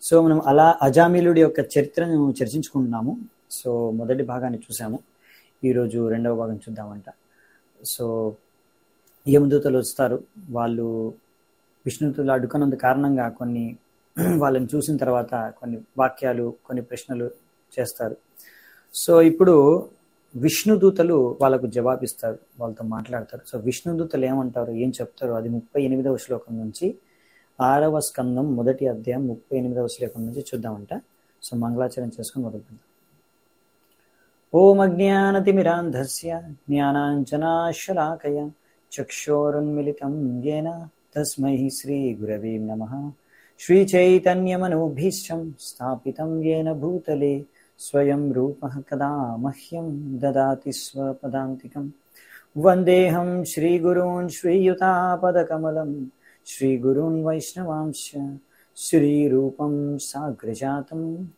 So మనం అలా అజామిలుడి యొక్క చరిత్రను చర్చించుకుంటున్నాము సో మొదటి భాగాన్ని చూసాము ఈరోజు రెండవ భాగం చూద్దామంట సో యమదూతలు వస్తారు వాళ్ళు విష్ణుతులు అడ్డుకున్నందు కారణంగా కొన్ని వాళ్ళని చూసిన తర్వాత కొన్ని వాక్యాలు కొన్ని ప్రశ్నలు చేస్తారు సో ఇప్పుడు విష్ణుదూతలు వాళ్ళకు జవాబిస్తారు వాళ్ళతో మాట్లాడతారు సో విష్ణుదూతలు ఏమంటారు ఏం చెప్తారు అది ముప్పై ఎనిమిదవ శ్లోకం నుంచి ఆరవ స్కందం మొదటి అధ్యాయం ముప్పై ఎనిమిదవ శ్లోకం నుంచి చూద్దామంట సో మంగళాచరణ చేసుకుని మొదలుపెడదాం ఓం అజ్ఞానతిమిరాంధస్య జ్ఞానాంజనాశలాకయ చక్షోరున్మిళితం येन తస్మై శ్రీగురవే నమః श्रीचैतन्यमनोभीष्टं स्थापितं येन भूतले स्वयं रूपः कदा मह्यं ददाति स्वपदान्तिकं वन्देऽहं श्रीगुरून् श्रीयुतापदकमलं श्रीगुरून् वैष्णवांश्च श्रीरूपं साग्रजातं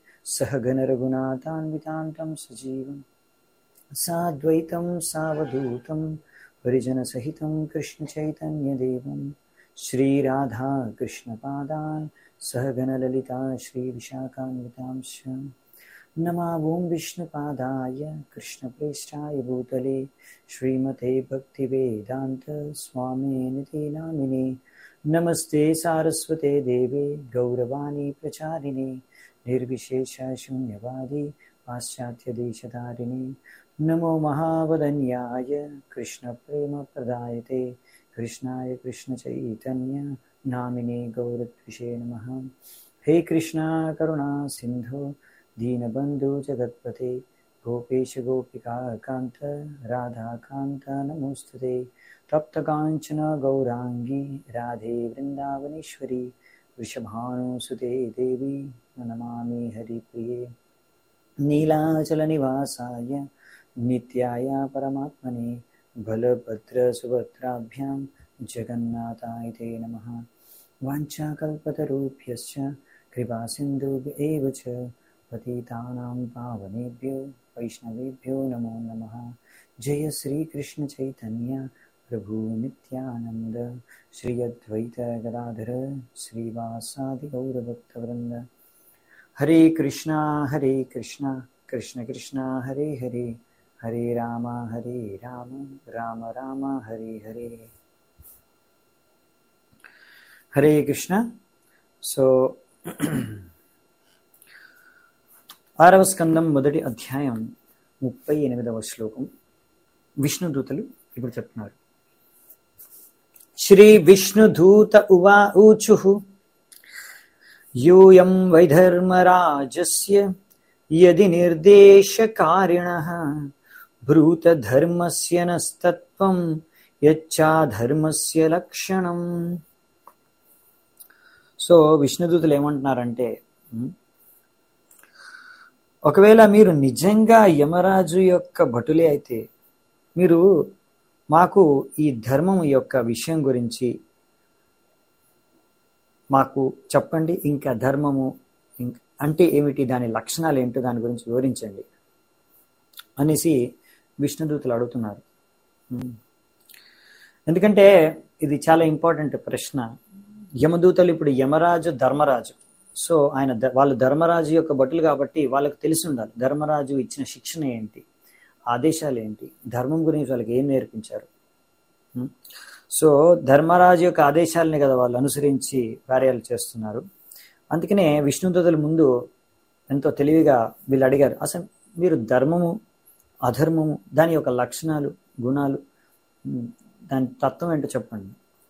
सहगनरघुनाथान्वितान्तं सजीवं साद्वैतं सावधूतं परिजनसहितं कृष्णचैतन्यदेवं श्रीराधा कृष्णपादान् सहगणललिता श्रीविशाखान्वितांश्च नमावों विष्णुपादाय कृष्णप्रेष्ठाय भूतले श्रीमते भक्तिवेदान्त स्वामिनिति नामिने नमस्ते सारस्वते देवे गौरवाणी प्रचारिणे निर्विशेषशून्यवादी पाश्चात्यदेशधारिणे नमो महावदन्याय कृष्णप्रेमप्रदायते कृष्णाय कृष्णचैतन्य नामिने गौरद्विषे नमः हे कृष्णा करुणा सिन्धो दीनबन्धु जगत्पते गोपेश गोपिका कान्त राधाकान्त नमोऽस्तुते तप्तकाञ्चन गौराङ्गी राधे वृन्दावनेश्वरी वृषभानुसुते देवी नमामि हरिप्रिये नीलाचलनिवासाय नित्याय परमात्मने बलभद्रसुभद्राभ्यां जगन्नाथाय ते नमः वाञ्छाकल्पतरुभ्यश्च कृपासिन्धुभ्य एव च पतितानां पावनेभ्यो वैष्णवेभ्यो नमो नमः जय श्रीकृष्णचैतन्य प्रभु नित्यानन्द श्री अद्वैत गदाधर श्रीवासादिगौरभक्तवृन्द हरे कृष्णा हरे कृष्णा कृष्ण कृष्णा हरे हरे हरे राम हरे राम राम राम हरे हरे హరే కృష్ణ సో ఆరవ స్కందం మొదటి అధ్యాయం ముప్పై ఎనిమిదవ శ్లోకం విష్ణుదూతలు ఇప్పుడు చెప్తున్నారు శ్రీ విష్ణుదూత ఉవా ఊచు యూయం వైధర్మరాజస్య యది నిర్దేశకారిణ భ్రూతధర్మస్య నస్తత్వం యచ్చాధర్మస్య లక్షణం సో విష్ణుదూతులు ఏమంటున్నారంటే ఒకవేళ మీరు నిజంగా యమరాజు యొక్క భటులే అయితే మీరు మాకు ఈ ధర్మం యొక్క విషయం గురించి మాకు చెప్పండి ఇంకా ధర్మము అంటే ఏమిటి దాని లక్షణాలు ఏంటో దాని గురించి వివరించండి అనేసి విష్ణుదూతులు అడుగుతున్నారు ఎందుకంటే ఇది చాలా ఇంపార్టెంట్ ప్రశ్న యమదూతలు ఇప్పుడు యమరాజు ధర్మరాజు సో ఆయన వాళ్ళు ధర్మరాజు యొక్క భటులు కాబట్టి వాళ్ళకి తెలిసి ఉండాలి ధర్మరాజు ఇచ్చిన శిక్షణ ఏంటి ఆదేశాలు ఏంటి ధర్మం గురించి వాళ్ళకి ఏం నేర్పించారు సో ధర్మరాజు యొక్క ఆదేశాలని కదా వాళ్ళు అనుసరించి కార్యాలు చేస్తున్నారు అందుకనే విష్ణుదూతల ముందు ఎంతో తెలివిగా వీళ్ళు అడిగారు అసలు మీరు ధర్మము అధర్మము దాని యొక్క లక్షణాలు గుణాలు దాని తత్వం ఏంటో చెప్పండి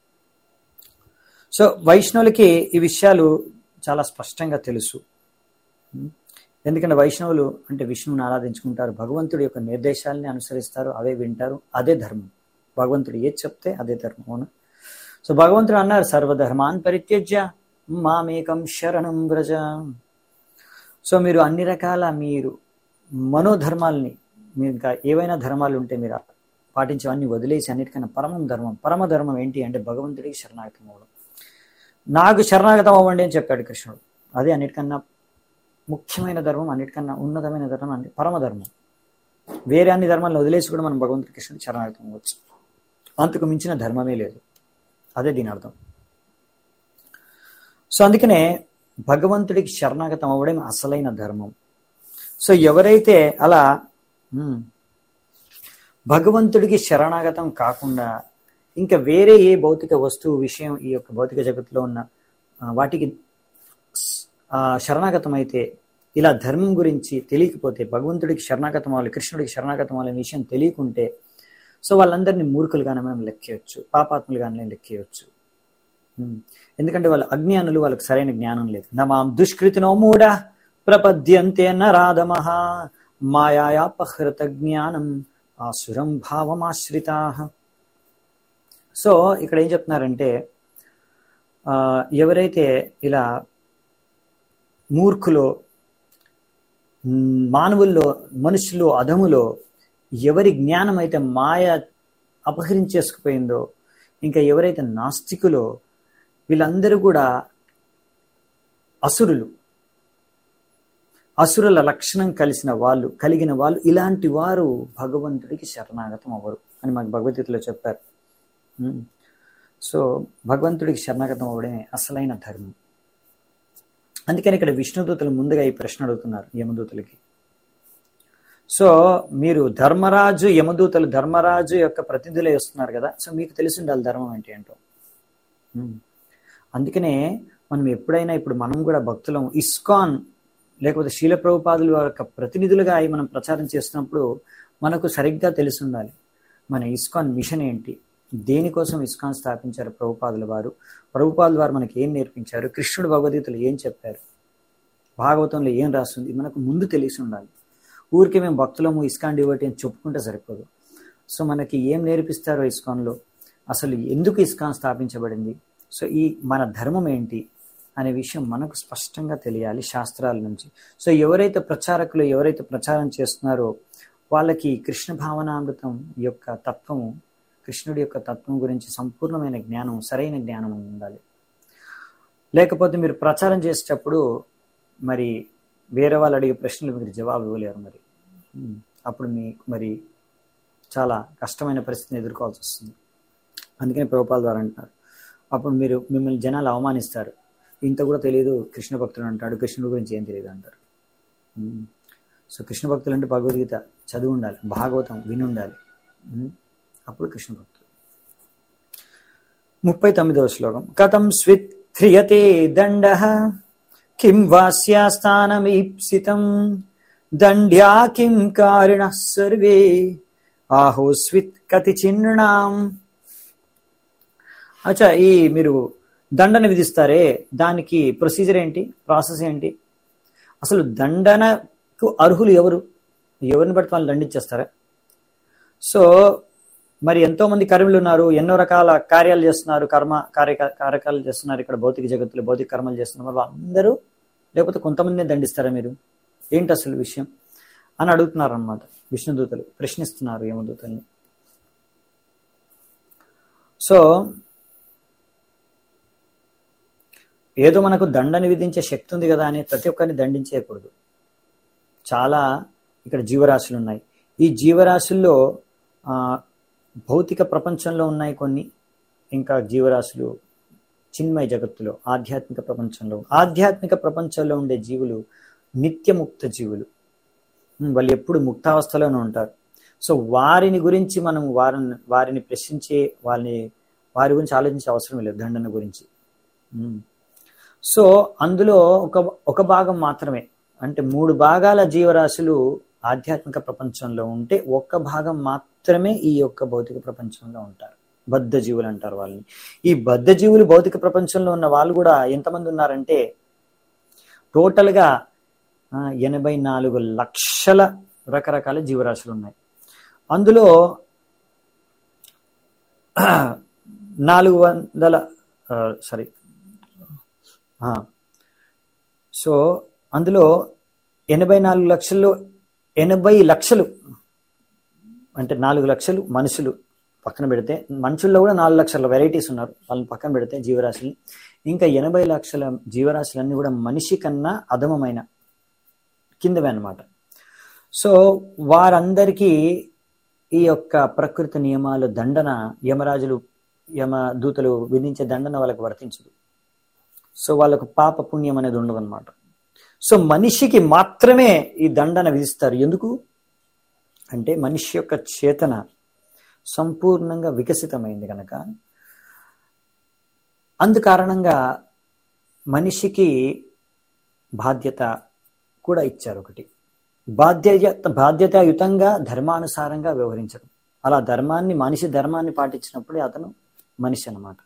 సో వైష్ణవులకి ఈ విషయాలు చాలా స్పష్టంగా తెలుసు ఎందుకంటే వైష్ణవులు అంటే విష్ణువుని ఆరాధించుకుంటారు భగవంతుడి యొక్క నిర్దేశాలని అనుసరిస్తారు అవే వింటారు అదే ధర్మం భగవంతుడు ఏది చెప్తే అదే ధర్మం అవును సో భగవంతుడు అన్నారు సర్వధర్మాన్ పరిత్యజ్య మామేకం శరణం వ్రజ సో మీరు అన్ని రకాల మీరు మనోధర్మాల్ని మీరు ఇంకా ఏవైనా ధర్మాలు ఉంటే మీరు పాటించవన్నీ వదిలేసి అన్నిటికన్నా పరమం ధర్మం పరమ ధర్మం ఏంటి అంటే భగవంతుడికి శరణాగతం అవ్వడం నాకు శరణాగతం అవ్వండి అని చెప్పాడు కృష్ణుడు అదే అన్నిటికన్నా ముఖ్యమైన ధర్మం అన్నిటికన్నా ఉన్నతమైన ధర్మం అంటే పరమధర్మం వేరే అన్ని ధర్మాలను వదిలేసి కూడా మనం భగవంతుడి కృష్ణుడు శరణాగతం అవ్వచ్చు అంతకు మించిన ధర్మమే లేదు అదే దీని అర్థం సో అందుకనే భగవంతుడికి శరణాగతం అవ్వడం అసలైన ధర్మం సో ఎవరైతే అలా ఉమ్, భగవంతుడికి శరణాగతం కాకుండా ఇంకా వేరే ఏ భౌతిక వస్తువు విషయం ఈ యొక్క భౌతిక జగత్తులో ఉన్న ఆ, వాటికి స్- ఆ, శరణాగతం అయితే ఇలా ధర్మం గురించి తెలియకపోతే భగవంతుడికి శరణాగతం అవ్వాలి కృష్ణుడికి శరణాగతం అవ్వాలనే విషయం తెలియకుంటే సో వాళ్ళందరినీ మూర్ఖులుగానే మనం లెక్కేయచ్చు పాపాత్ములుగానే లెక్కేయచ్చు ఉమ్. ఎందుకంటే వాళ్ళ అజ్ఞానులు వాళ్ళకి సరైన జ్ఞానం లేదు నమాం దుష్కృతినో మూఢ ప్రపద్యంతే నరాధమః మాయాపహృత జ్ఞానం ఆసురం భావమాశ్రితా సో ఇక్కడ ఏం చెప్తున్నారంటే ఆ, ఎవరైతే ఇలా మూర్ఖులో మ్, మానవుల్లో మనుషుల్లో అధములో ఎవరి జ్ఞానం అయితే మాయ అపహరించేసుకుపోయిందో ఇంకా ఎవరైతే నాస్తికులో వీళ్ళందరూ కూడా అసురులు అసురుల లక్షణం కలిసిన వాళ్ళు కలిగిన వాళ్ళు ఇలాంటి వారు భగవంతుడికి శరణాగతం అవ్వరు అని మాకు భగవద్గీతలో చెప్పారు ఉమ్. సో భగవంతుడికి శరణాగతం అవ్వడమే అసలైన ధర్మం అందుకని ఇక్కడ విష్ణుదూతలు ముందుగా ఈ ప్రశ్న అడుగుతున్నారు యమదూతలకి సో మీరు ధర్మరాజు యమదూతలు ధర్మరాజు యొక్క ప్రతినిధులే వస్తున్నారు కదా సో మీకు తెలిసి ఉండాలి ధర్మం అంటే ఏంటో ఉమ్. అందుకనే మనం ఎప్పుడైనా ఇప్పుడు మనం కూడా భక్తులం ఇస్కాన్ లేకపోతే శీల ప్రభుపాదుల యొక్క ప్రతినిధులుగా అయి మనం ప్రచారం చేస్తున్నప్పుడు మనకు సరిగ్గా తెలిసి ఉండాలి మన ఇస్కాన్ మిషన్ ఏంటి దేనికోసం ఇస్కాన్ స్థాపించారు ప్రభుపాదుల వారు ప్రభుపాదుల వారు మనకి ఏం నేర్పించారు కృష్ణుడు భగవద్గీతలు ఏం చెప్పారు భాగవతంలో ఏం రాస్తుంది మనకు ముందు తెలిసి ఉండాలి ఊరికే మేము భక్తులము ఇస్కాన్ డివోటీ అని చెప్పుకుంటే సరిపోదు సో మనకి ఏం నేర్పిస్తారో ఇస్కాన్లో అసలు ఎందుకు ఇస్కాన్ స్థాపించబడింది సో ఈ మన ధర్మం ఏంటి అనే విషయం మనకు స్పష్టంగా తెలియాలి శాస్త్రాల నుంచి సో ఎవరైతే ప్రచారకులు ఎవరైతే ప్రచారం చేస్తున్నారో వాళ్ళకి కృష్ణ భావనామృతం యొక్క తత్వము కృష్ణుడి యొక్క తత్వం గురించి సంపూర్ణమైన జ్ఞానం సరైన జ్ఞానం ఉండాలి లేకపోతే మీరు ప్రచారం చేసేటప్పుడు మరి వేరే వాళ్ళు అడిగే ప్రశ్నలు మీరు జవాబు ఇవ్వలేరు మరి ఉమ్, అప్పుడు మీకు మరి చాలా కష్టమైన పరిస్థితిని ఎదుర్కోవాల్సి వస్తుంది అందుకని ప్రభుపాల ద్వారా అంటున్నారు అప్పుడు మీరు మిమ్మల్ని జనాలు అవమానిస్తారు ఇంత కూడా తెలియదు కృష్ణ భక్తుడు అంటాడు కృష్ణుడి గురించి ఏం తెలియదు అంటారు ఉమ్. సో కృష్ణ భక్తులు అంటే భగవద్గీత చదివి ఉండాలి భాగవతం విని ఉండాలి ఉమ్. అప్పుడు కృష్ణ భక్తుడు ముప్పై తొమ్మిదవ శ్లోకం కథం స్విత్ క్రియతే దండ కిం వాస్యాస్థానమీప్సితం దండ్యా కిం కారిణ సర్వే ఆహో స్విత్ కతి చిన్నాం అచ్చా ఈ మీరు దండన విధిస్తారే దానికి ప్రొసీజర్ ఏంటి ప్రాసెస్ ఏంటి అసలు దండనకు అర్హులు ఎవరు ఎవరిని బట్టి వాళ్ళు దండించేస్తారా సో మరి ఎంతో మంది కర్మలు ఉన్నారు ఎన్నో రకాల కార్యాలు చేస్తున్నారు కర్మ కార్య కార్యకాలు చేస్తున్నారు ఇక్కడ భౌతిక జగత్తులో భౌతిక కర్మలు చేస్తున్నారు మరి అందరూ లేకపోతే కొంతమందిని దండిస్తారా మీరు ఏంటి అసలు విషయం అని అడుగుతున్నారు అనమాట విష్ణుదూతలు ప్రశ్నిస్తున్నారు యమదూతల్ని సో ఏదో మనకు దండని విధించే శక్తి ఉంది కదా అని ప్రతి ఒక్కరిని దండించేయకూడదు చాలా ఇక్కడ జీవరాశులు ఉన్నాయి ఈ జీవరాశుల్లో ఆ, భౌతిక ప్రపంచంలో ఉన్నాయి కొన్ని ఇంకా జీవరాశులు చిన్మయ జగత్తులో ఆధ్యాత్మిక ప్రపంచంలో ఆధ్యాత్మిక ప్రపంచంలో ఉండే జీవులు నిత్యముక్త జీవులు ఉమ్, వాళ్ళు ఎప్పుడు ముక్తావస్థలోనే ఉంటారు సో వారిని గురించి మనం వారిని వారిని ప్రశ్నించే వాళ్ళని వారి గురించి ఆలోచించే అవసరం లేదు దండన గురించి ఉమ్. సో అందులో ఒక ఒక భాగం మాత్రమే అంటే మూడు భాగాల జీవరాశులు ఆధ్యాత్మిక ప్రపంచంలో ఉంటే ఒక్క భాగం మాత్రమే ఈ యొక్క భౌతిక ప్రపంచంలో ఉంటారు బద్ధ జీవులు అంటారు వాళ్ళని ఈ బద్ధ జీవులు భౌతిక ప్రపంచంలో ఉన్న వాళ్ళు కూడా ఎంతమంది ఉన్నారంటే టోటల్గా ఆ, ఎనభై నాలుగు లక్షల రకరకాల జీవరాశులు ఉన్నాయి అందులో నాలుగు వందల సారీ సో అందులో ఎనభై నాలుగు లక్షల్లో ఎనభై లక్షలు అంటే నాలుగు లక్షలు మనుషులు పక్కన పెడితే మనుషుల్లో కూడా నాలుగు లక్షల వెరైటీస్ ఉన్నారు వాళ్ళని పక్కన పెడితే జీవరాశులు ఇంకా ఎనభై లక్షల జీవరాశులన్నీ కూడా మనిషి కన్నా అధమమైన కిందవే అన్నమాట సో వారందరికీ ఈ యొక్క ప్రకృతి నియమాలు దండన యమరాజులు యమ దూతలు విధించే దండన వాళ్ళకి వర్తించదు సో వాళ్ళకు పాప పుణ్యం అనేది ఉండదన్నమాట సో మనిషికి మాత్రమే ఈ దండన విధిస్తారు ఎందుకు అంటే మనిషి యొక్క చేతన సంపూర్ణంగా వికసితమైంది కనుక అందుకారణంగా మనిషికి బాధ్యత కూడా ఇచ్చారు ఒకటి బాధ్యత బాధ్యతాయుతంగా ధర్మానుసారంగా వ్యవహరించడం అలా ధర్మాన్ని మనిషి ధర్మాన్ని పాటించినప్పుడే అతను మనిషి అన్నమాట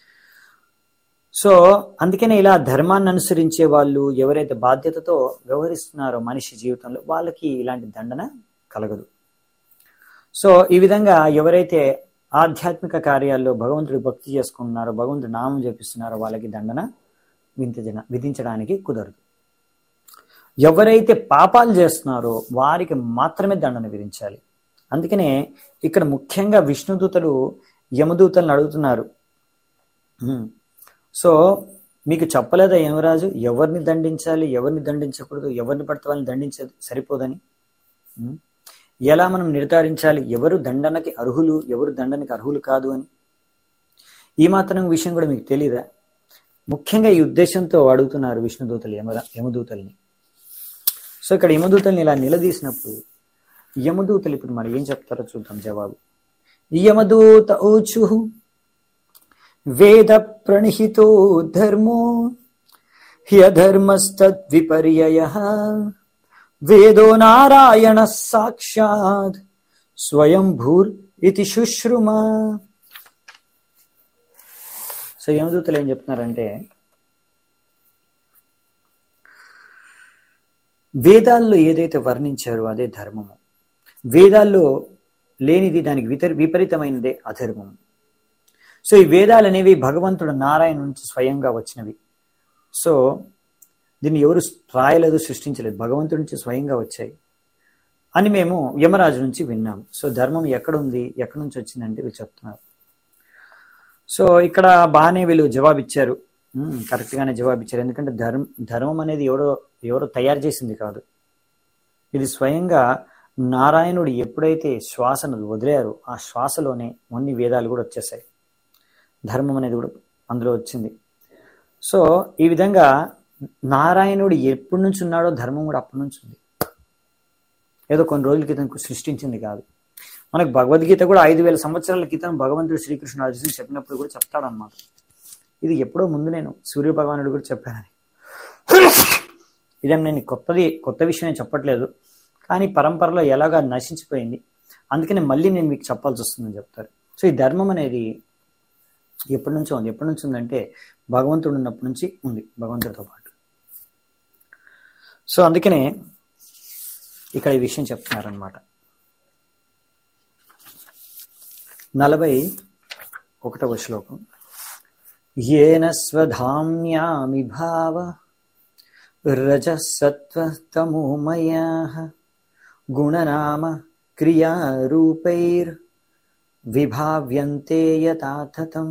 సో అందుకనే ఇలా ధర్మాన్ని అనుసరించే వాళ్ళు ఎవరైతే బాధ్యతతో వ్యవహరిస్తున్నారో మనిషి జీవితంలో వాళ్ళకి ఇలాంటి దండన కలగదు సో ఈ విధంగా ఎవరైతే ఆధ్యాత్మిక కార్యాల్లో భగవంతుడి భక్తి చేసుకుంటున్నారో భగవంతుడి నామం జపిస్తున్నారో వాళ్ళకి దండన విధించ విధించడానికి కుదరదు ఎవరైతే పాపాలు చేస్తున్నారో వారికి మాత్రమే దండన విధించాలి అందుకనే ఇక్కడ ముఖ్యంగా విష్ణుదూతలు యమదూతలను అడుగుతున్నారు హ్మ్. సో మీకు చెప్పలేదా యమరాజు ఎవరిని దండించాలి ఎవరిని దండించకూడదు ఎవరిని పడితే వాళ్ళని దండించేది సరిపోదని హ్మ్. ఎలా మనం నిర్ధారించాలి ఎవరు దండనకి అర్హులు ఎవరు దండనకి అర్హులు కాదు అని ఈ మాత్రం విషయం కూడా మీకు తెలియదా ముఖ్యంగా ఈ ఉద్దేశంతో అడుగుతున్నారు విష్ణుదూతలు యమ యమదూతల్ని సో ఇక్కడ యమదూతల్ని ఇలా నిలదీసినప్పుడు యమదూతలు ఇప్పుడు మరి ఏం చెప్తారో చూద్దాం జవాబు యమదూత ఊచు వేద ప్రణిహితో ధర్మో హ్యధర్మస్తద్విపర్యయ వేదో నారాయణ సాక్షాత్ స్వయంభూర్ ఇది శుశ్రుమా సో యమదూతలు ఏం చెప్తున్నారంటే వేదాల్లో ఏదైతే వర్ణించారో అదే ధర్మము వేదాల్లో లేనిది దానికి వితర్ విపరీతమైనదే అధర్మము సో ఈ వేదాలు అనేవి భగవంతుడు నారాయణ నుంచి స్వయంగా వచ్చినవి సో దీన్ని ఎవరు రాయలేదు సృష్టించలేదు భగవంతుడి నుంచి స్వయంగా వచ్చాయి అని మేము యమరాజు నుంచి విన్నాం సో ధర్మం ఎక్కడుంది ఎక్కడి నుంచి వచ్చిందంటే వీళ్ళు చెప్తున్నారు సో ఇక్కడ బాగానే వీళ్ళు జవాబిచ్చారు ఉమ్, correct గానే జవాబిచ్చారు ఎందుకంటే ధర్మ ధర్మం అనేది ఎవరో ఎవరో తయారు చేసింది కాదు ఇది స్వయంగా నారాయణుడు ఎప్పుడైతే శ్వాసను వదిలారో ఆ శ్వాసలోనే అన్ని వేదాలు కూడా వచ్చేసాయి ధర్మం అనేది కూడా అందులో వచ్చింది సో ఈ విధంగా నారాయణుడు ఎప్పటి నుంచి ఉన్నాడో ధర్మం కూడా అప్పటి నుంచి ఉంది ఏదో కొన్ని రోజుల క్రితం సృష్టించింది కాదు మనకు భగవద్గీత కూడా ఐదు వేల సంవత్సరాల క్రితం భగవంతుడు శ్రీకృష్ణుడు అర్జున్ చెప్పినప్పుడు కూడా చెప్తాడనమాట ఇది ఎప్పుడో ముందు నేను సూర్య భగవానుడు కూడా చెప్పానని ఇదేం నేను కొత్తది కొత్త విషయం నేను చెప్పట్లేదు కానీ పరంపరలో ఎలాగా నశించిపోయింది అందుకని మళ్ళీ నేను మీకు చెప్పాల్సి వస్తుందని చెప్తారు సో ఈ ధర్మం అనేది ఎప్పటి నుంచో ఉంది ఎప్పటి నుంచి ఉందంటే భగవంతుడు ఉన్నప్పటి నుంచి ఉంది భగవంతుడితో పాటు సో అందుకనే ఇక్కడ ఈ విషయం చెప్తున్నారనమాట నలభై ఒకటవ శ్లోకం ఏన స్వధామ్యామి భావ రజసత్వతమోమయా గుణనామ క్రియారూపైర్ విభావ్యంతే యథాతథం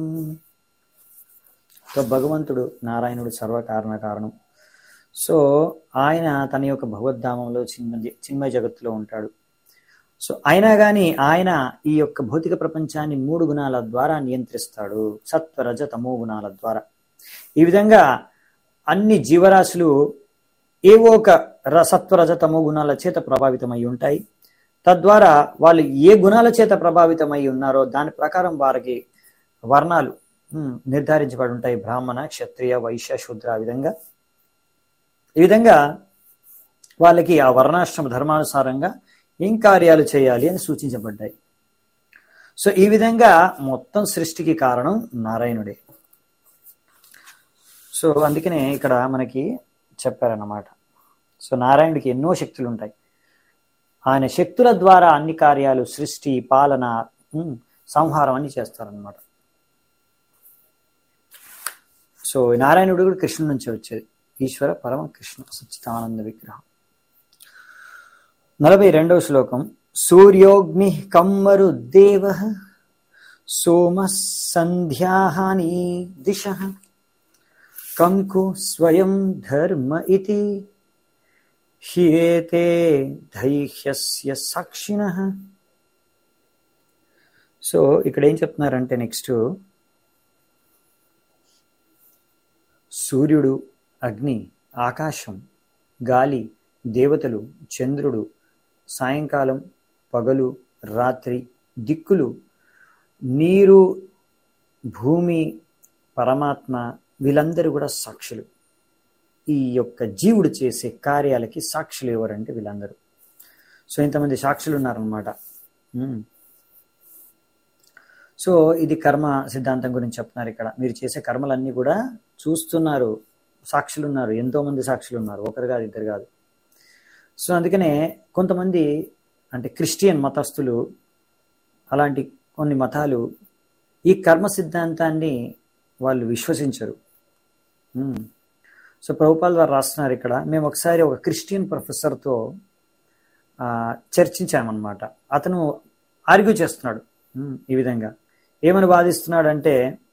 సో భగవంతుడు నారాయణుడు సర్వకారణ కారణం సో ఆయన తన యొక్క భగవద్ధామంలో చిన్న చిన్మయ జగత్తులో ఉంటాడు సో అయినా కానీ ఆయన ఈ యొక్క భౌతిక ప్రపంచాన్ని మూడు గుణాల ద్వారా నియంత్రిస్తాడు సత్వ రజ తమో గుణాల ద్వారా ఈ విధంగా అన్ని జీవరాశులు ఏవో ఒక ర- సత్వ రజ తమో గుణాల చేత ప్రభావితమై ఉంటాయి తద్వారా వాళ్ళు ఏ గుణాల చేత ప్రభావితమై ఉన్నారో దాని ప్రకారం వారికి వర్ణాలు ఉమ్, నిర్ధారించబడి ఉంటాయి బ్రాహ్మణ క్షత్రియ వైశ్య శూద్ర ఆ విధంగా ఈ విధంగా వాళ్ళకి ఆ వర్ణాశ్రమ ధర్మానుసారంగా ఏం కార్యాలు చేయాలి అని సూచించబడ్డాయి సో ఈ విధంగా మొత్తం సృష్టికి కారణం నారాయణుడే సో అందుకనే ఇక్కడ మనకి చెప్పారన్నమాట సో నారాయణుడికి ఎన్నో శక్తులు ఉంటాయి ఆయన శక్తుల ద్వారా అన్ని కార్యాలు సృష్టి పాలన ఉమ్, సంహారం అన్ని చేస్తారనమాట సో నారాయణుడు కూడా కృష్ణుడి నుంచి వచ్చేది ఈశ్వర పరమ కృష్ణ సచ్చిదానంద విగ్రహం నలభై రెండవ శ్లోకం సూర్యోగ్ని కమ్మరు దేవ సోమ సంధ్యాహాని దిశ కంకు స్వయం ధర్మ ఇతి హ్యేతే దైహ్యస్య సాక్షిణ సో ఇక్కడ ఏం చెప్తున్నారంటే నెక్స్ట్ సూర్యుడు అగ్ని ఆకాశం గాలి దేవతలు చంద్రుడు సాయంకాలం పగలు రాత్రి దిక్కులు నీరు భూమి పరమాత్మ వీళ్ళందరూ కూడా సాక్షులు ఈ యొక్క జీవుడు చేసే కార్యాలకి సాక్షులు ఎవరంటే వీళ్ళందరూ సో ఇంతమంది సాక్షులు ఉన్నారనమాట సో ఇది కర్మ సిద్ధాంతం గురించి చెప్తున్నారు ఇక్కడ మీరు చేసే కర్మలన్నీ కూడా చూస్తున్నారు సాక్షులు ఉన్నారు ఎంతో మంది సాక్షులు ఉన్నారు ఒకరు కాదు ఇద్దరు కాదు సో అందుకనే కొంతమంది అంటే క్రిస్టియన్ మతస్థులు అలాంటి కొన్ని మతాలు ఈ కర్మ సిద్ధాంతాన్ని వాళ్ళు విశ్వసించరు ఉమ్. సో ప్రభుపాల్ వారు రాస్తున్నారు ఇక్కడ మేము ఒకసారి ఒక క్రిస్టియన్ ప్రొఫెసర్తో ఆ, చర్చించామన్నమాట అతను ఆర్గ్యూ చేస్తున్నాడు ఉమ్, ఈ విధంగా ఏమని వాదిస్తున్నాడు అంటే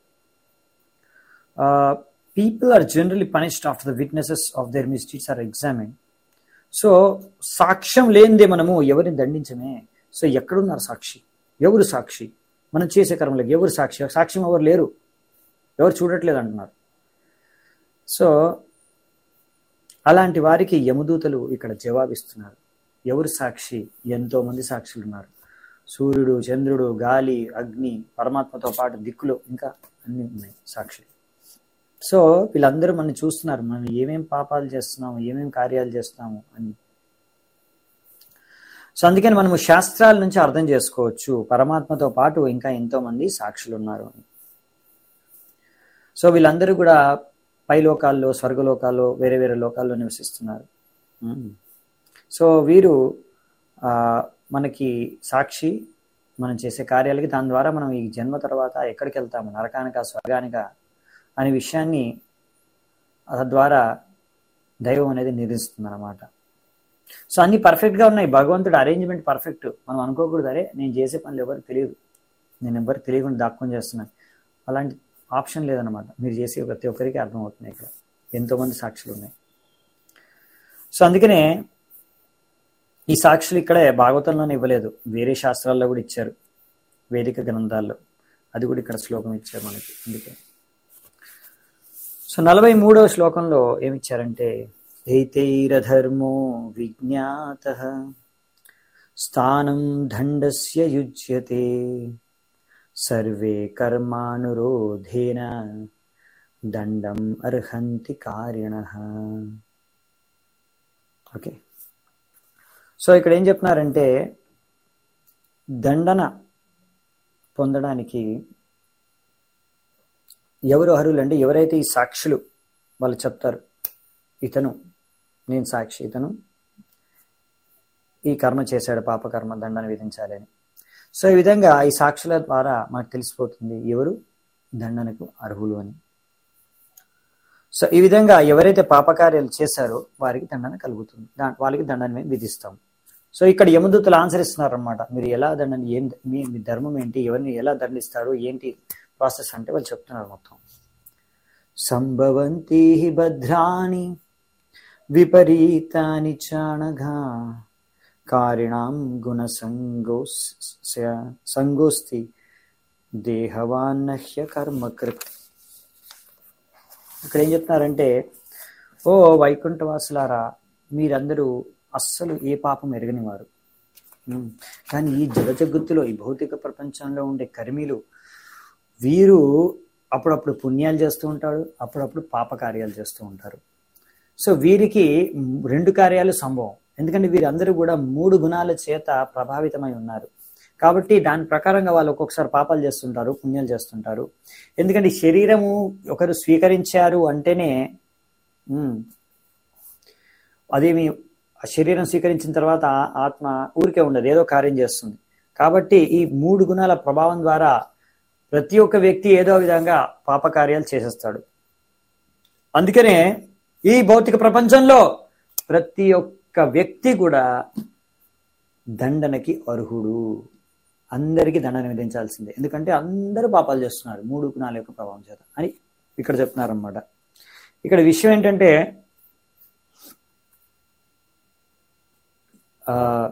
people are generally punished after the witnesses of their mistakes are examine so సాక్ష్యం లేనిదే మనము ఎవరిని దండించమే సో ఎక్కడున్నారు సాక్షి ఎవరు సాక్షి మనం చేసే కర్మలకు ఎవరు సాక్షి సాక్ష్యం ఎవరు లేరు ఎవరు చూడట్లేదు అంటున్నారు సో అలాంటి వారికి యమదూతలు ఇక్కడ జవాబిస్తున్నారు ఎవరు సాక్షి ఎంతో మంది సాక్షులు ఉన్నారు సూర్యుడు చంద్రుడు గాలి అగ్ని పరమాత్మతో పాటు దిక్కులు ఇంకా అన్ని ఉన్నాయి సాక్షి సో వీళ్ళందరూ మనం చూస్తున్నారు మనం ఏమేం పాపాలు చేస్తున్నాము ఏమేం కార్యాలు చేస్తున్నాము అని సో అందుకని మనము శాస్త్రాల నుంచి అర్థం చేసుకోవచ్చు పరమాత్మతో పాటు ఇంకా ఎంతో మంది సాక్షులు ఉన్నారు అని సో వీళ్ళందరూ కూడా పై లోకాల్లో స్వర్గలోకాల్లో వేరే వేరే లోకాల్లో నివసిస్తున్నారు ఉమ్. సో వీరు ఆ, మనకి సాక్షి మనం చేసే కార్యాలకి దాని ద్వారా మనం ఈ జన్మ తర్వాత ఎక్కడికి వెళ్తాము నరకానిక స్వర్గానిక అనే విషయాన్ని తద్వారా దైవం అనేది నిర్ణయిస్తుంది అనమాట సో అన్ని పర్ఫెక్ట్గా ఉన్నాయి భగవంతుడు అరేంజ్మెంట్ పర్ఫెక్ట్ మనం అనుకోకూడదు అరే నేను చేసే పనులు ఎవరికి తెలియదు నేను ఎవరికి తెలియకుండా దాక్కుని చేస్తున్నాను అలాంటి ఆప్షన్ లేదనమాట మీరు చేసే ప్రతి ఒక్కరికి అర్థమవుతుంది ఇక్కడ ఎంతోమంది సాక్షులు ఉన్నాయి సో అందుకనే ఈ సాక్షులు ఇక్కడే భాగవతంలోనే ఇవ్వలేదు వేరే శాస్త్రాల్లో కూడా ఇచ్చారు వేదిక గ్రంథాల్లో అది కూడా ఇక్కడ శ్లోకం ఇచ్చారు మనకి అందుకే సో నలభై మూడవ శ్లోకంలో ఏమిచ్చారంటే ఏతైరధర్మో విజ్ఞాత స్థానం దండస్య యుజ్యతే సర్వే కర్మానురోధేన దండం అర్హంతి కారిణ ఓకే సో ఇక్కడ ఏం చెప్తున్నారంటే దండన పొందడానికి ఎవరు అర్హులు అంటే ఎవరైతే ఈ సాక్షులు వాళ్ళు చెప్తారు ఇతను నేను సాక్షి ఇతను ఈ కర్మ చేశాడు పాపకర్మ దండన విధించాలి అని సో ఈ విధంగా ఈ సాక్షుల ద్వారా మనకు తెలిసిపోతుంది ఎవరు దండనకు అర్హులు అని సో ఈ విధంగా ఎవరైతే పాపకార్యాలు చేశారో వారికి దండన కలుగుతుంది దా వాళ్ళకి దండన మేము విధిస్తాం సో ఇక్కడ యమదూతలు ఆన్సర్ ఇస్తున్నారనమాట మీరు ఎలా దండన ఏం మీ మీ ధర్మం ఏంటి ఎవరిని ఎలా దండిస్తారు ఏంటి ప్రాసెస్ అంటే వాళ్ళు చెప్తున్నారు మొత్తం సంభవంతి హి భద్రాణి విపరీతాని చాణఘా కారిణాం గుణ సంగోస్య సంగోస్తి దేహవాన్నహ్య కర్మకృత్ ఇక్కడ ఏం చెప్తున్నారంటే ఓ వైకుంఠవాసులారా మీరందరూ అస్సలు ఏ పాపం ఎరగని వారు ఉమ్, కానీ ఈ జగజగత్తులో ఈ భౌతిక ప్రపంచంలో ఉండే కర్మీలు వీరు అప్పుడప్పుడు పుణ్యాలు చేస్తూ ఉంటాడు అప్పుడప్పుడు పాప కార్యాలు చేస్తూ ఉంటారు సో వీరికి రెండు కార్యాలు సంభవం ఎందుకంటే వీరందరూ కూడా మూడు గుణాల చేత ప్రభావితమై ఉన్నారు కాబట్టి దాని ప్రకారంగా వాళ్ళు ఒక్కొక్కసారి పాపాలు చేస్తుంటారు పుణ్యాలు చేస్తుంటారు ఎందుకంటే ఈ శరీరము ఒకరు స్వీకరించారు అంటేనే ఉమ్, అదేమి ఆ శరీరం స్వీకరించిన తర్వాత ఆ ఆత్మ ఊరికే ఉండదు ఏదో కార్యం చేస్తుంది కాబట్టి ఈ మూడు గుణాల ప్రభావం ద్వారా ప్రతి ఒక్క వ్యక్తి ఏదో విధంగా పాపకార్యాలు చేసేస్తాడు అందుకనే ఈ భౌతిక ప్రపంచంలో ప్రతి ఒక్క వ్యక్తి కూడా దండనకి అర్హుడు అందరికీ దండన విధించాల్సిందే ఎందుకంటే అందరూ పాపాలు చేస్తున్నారు మూడు గుణాల యొక్క ప్రభావం చేత అని ఇక్కడ చెప్తున్నారు అనమాట ఇక్కడ విషయం ఏంటంటే ఆ,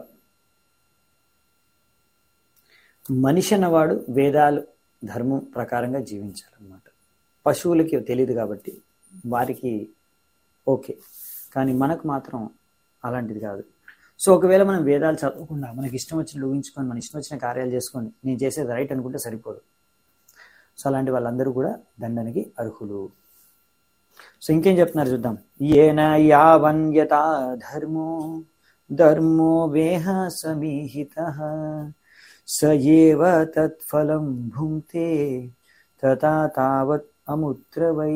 మనిషి అన్నవాడు వేదాలు ధర్మం ప్రకారంగా జీవించాలన్నమాట పశువులకి తెలియదు కాబట్టి వారికి ఓకే కానీ మనకు మాత్రం అలాంటిది కాదు సో ఒకవేళ మనం వేదాలు చదవకుండా మనకి ఇష్టం వచ్చిన ఊహించుకొని మన ఇష్టం వచ్చిన కార్యాలు చేసుకొని నేను చేసేది రైట్ అనుకుంటే సరిపోదు సో అలాంటి వాళ్ళందరూ కూడా దండనకి అర్హులు సో ఇంకేం చెప్తున్నారు చూద్దాం ఏన యావన్యత ధర్మో ధర్మో వేహ సమీహిత స ఏవ తత్ఫలం భుంక్తే తథా తావత్ అముత్రవై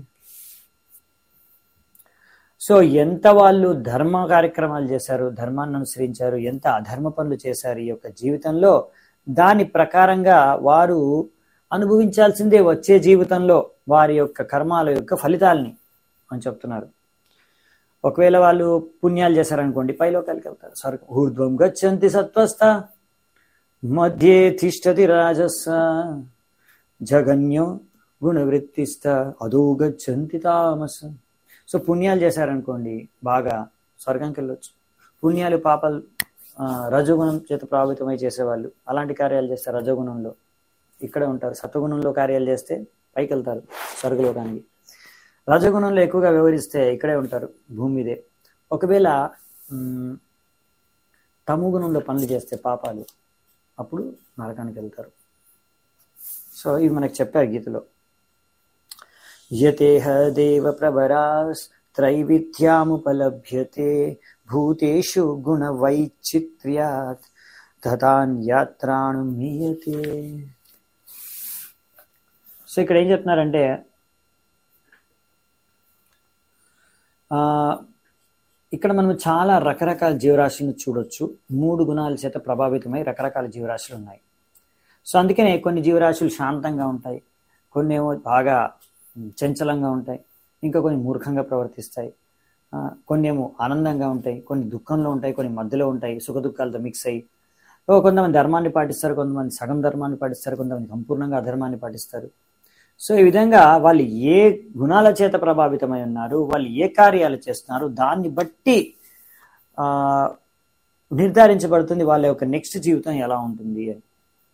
సో ఎంత వాళ్ళు ధర్మ కార్యక్రమాలు చేశారు ధర్మాన్ని అనుసరించారు ఎంత అధర్మ పనులు చేశారు ఈ యొక్క జీవితంలో దాని ప్రకారంగా వారు అనుభవించాల్సిందే వచ్చే జీవితంలో వారి యొక్క కర్మాల యొక్క ఫలితాలని అని చెప్తున్నారు ఒకవేళ వాళ్ళు పుణ్యాలు చేశారనుకోండి పైలోకాలకి వెళ్తారు స్వర్గం ఊర్ధ్వం గచ్చంతి సత్వస్థ మధ్యే తిష్టతి రాజస్స జగన్యో గుణవృత్తిస్థ అదో గచ్చంతి తామస సో పుణ్యాలు చేశారనుకోండి బాగా స్వర్గంకి వెళ్ళొచ్చు పుణ్యాలు పాపాలు ఆ, రజోగుణం చేత ప్రభావితమై చేసేవాళ్ళు అలాంటి కార్యాలు చేస్తారు రజోగుణంలో ఇక్కడే ఉంటారు సత్వగుణంలో కార్యాలు చేస్తే పైకి వెళ్తారు స్వర్గలోకానికి రజగుణంలో ఎక్కువగా వ్యవహరిస్తే ఇక్కడే ఉంటారు భూమి మీదే ఒకవేళ మ్, తమో గుణంలో పనులు చేస్తే పాపాలు అప్పుడు నరకానికి వెళ్తారు సో ఇవి మనకు చెప్పారు గీతలో యతేహ దేవ ప్రవరాస్ త్రైవిధ్యాముపలభ్యతే భూతేషు గుణ వైచిత్ర్యాత్ తథాన్యాత్రాణు మీయతే సో ఇక్కడ ఏం చెప్తున్నారంటే ఆ, ఇక్కడ మనం చాలా రకరకాల జీవరాశులను చూడొచ్చు మూడు గుణాల చేత ప్రభావితమై రకరకాల జీవరాశులు ఉన్నాయి సో అందుకనే కొన్ని జీవరాశులు శాంతంగా ఉంటాయి కొన్ని ఏమో బాగా చంచలంగా ఉంటాయి ఇంకా కొన్ని మూర్ఖంగా ప్రవర్తిస్తాయి ఆ, కొన్ని ఏమో ఆనందంగా ఉంటాయి కొన్ని దుఃఖంలో ఉంటాయి కొన్ని మధ్యలో ఉంటాయి సుఖ దుఃఖాలతో మిక్స్ అయ్యి ఓ, కొంతమంది ధర్మాన్ని పాటిస్తారు కొంతమంది సగం ధర్మాన్ని పాటిస్తారు కొంతమంది సంపూర్ణంగా అధర్మాన్ని పాటిస్తారు సో ఈ విధంగా వాళ్ళు ఏ గుణాల చేత ప్రభావితమై ఉన్నారు వాళ్ళు ఏ కార్యాలు చేస్తున్నారు దాన్ని బట్టి ఆ నిర్ధారించబడుతుంది వాళ్ళ యొక్క నెక్స్ట్ జీవితం ఎలా ఉంటుంది అని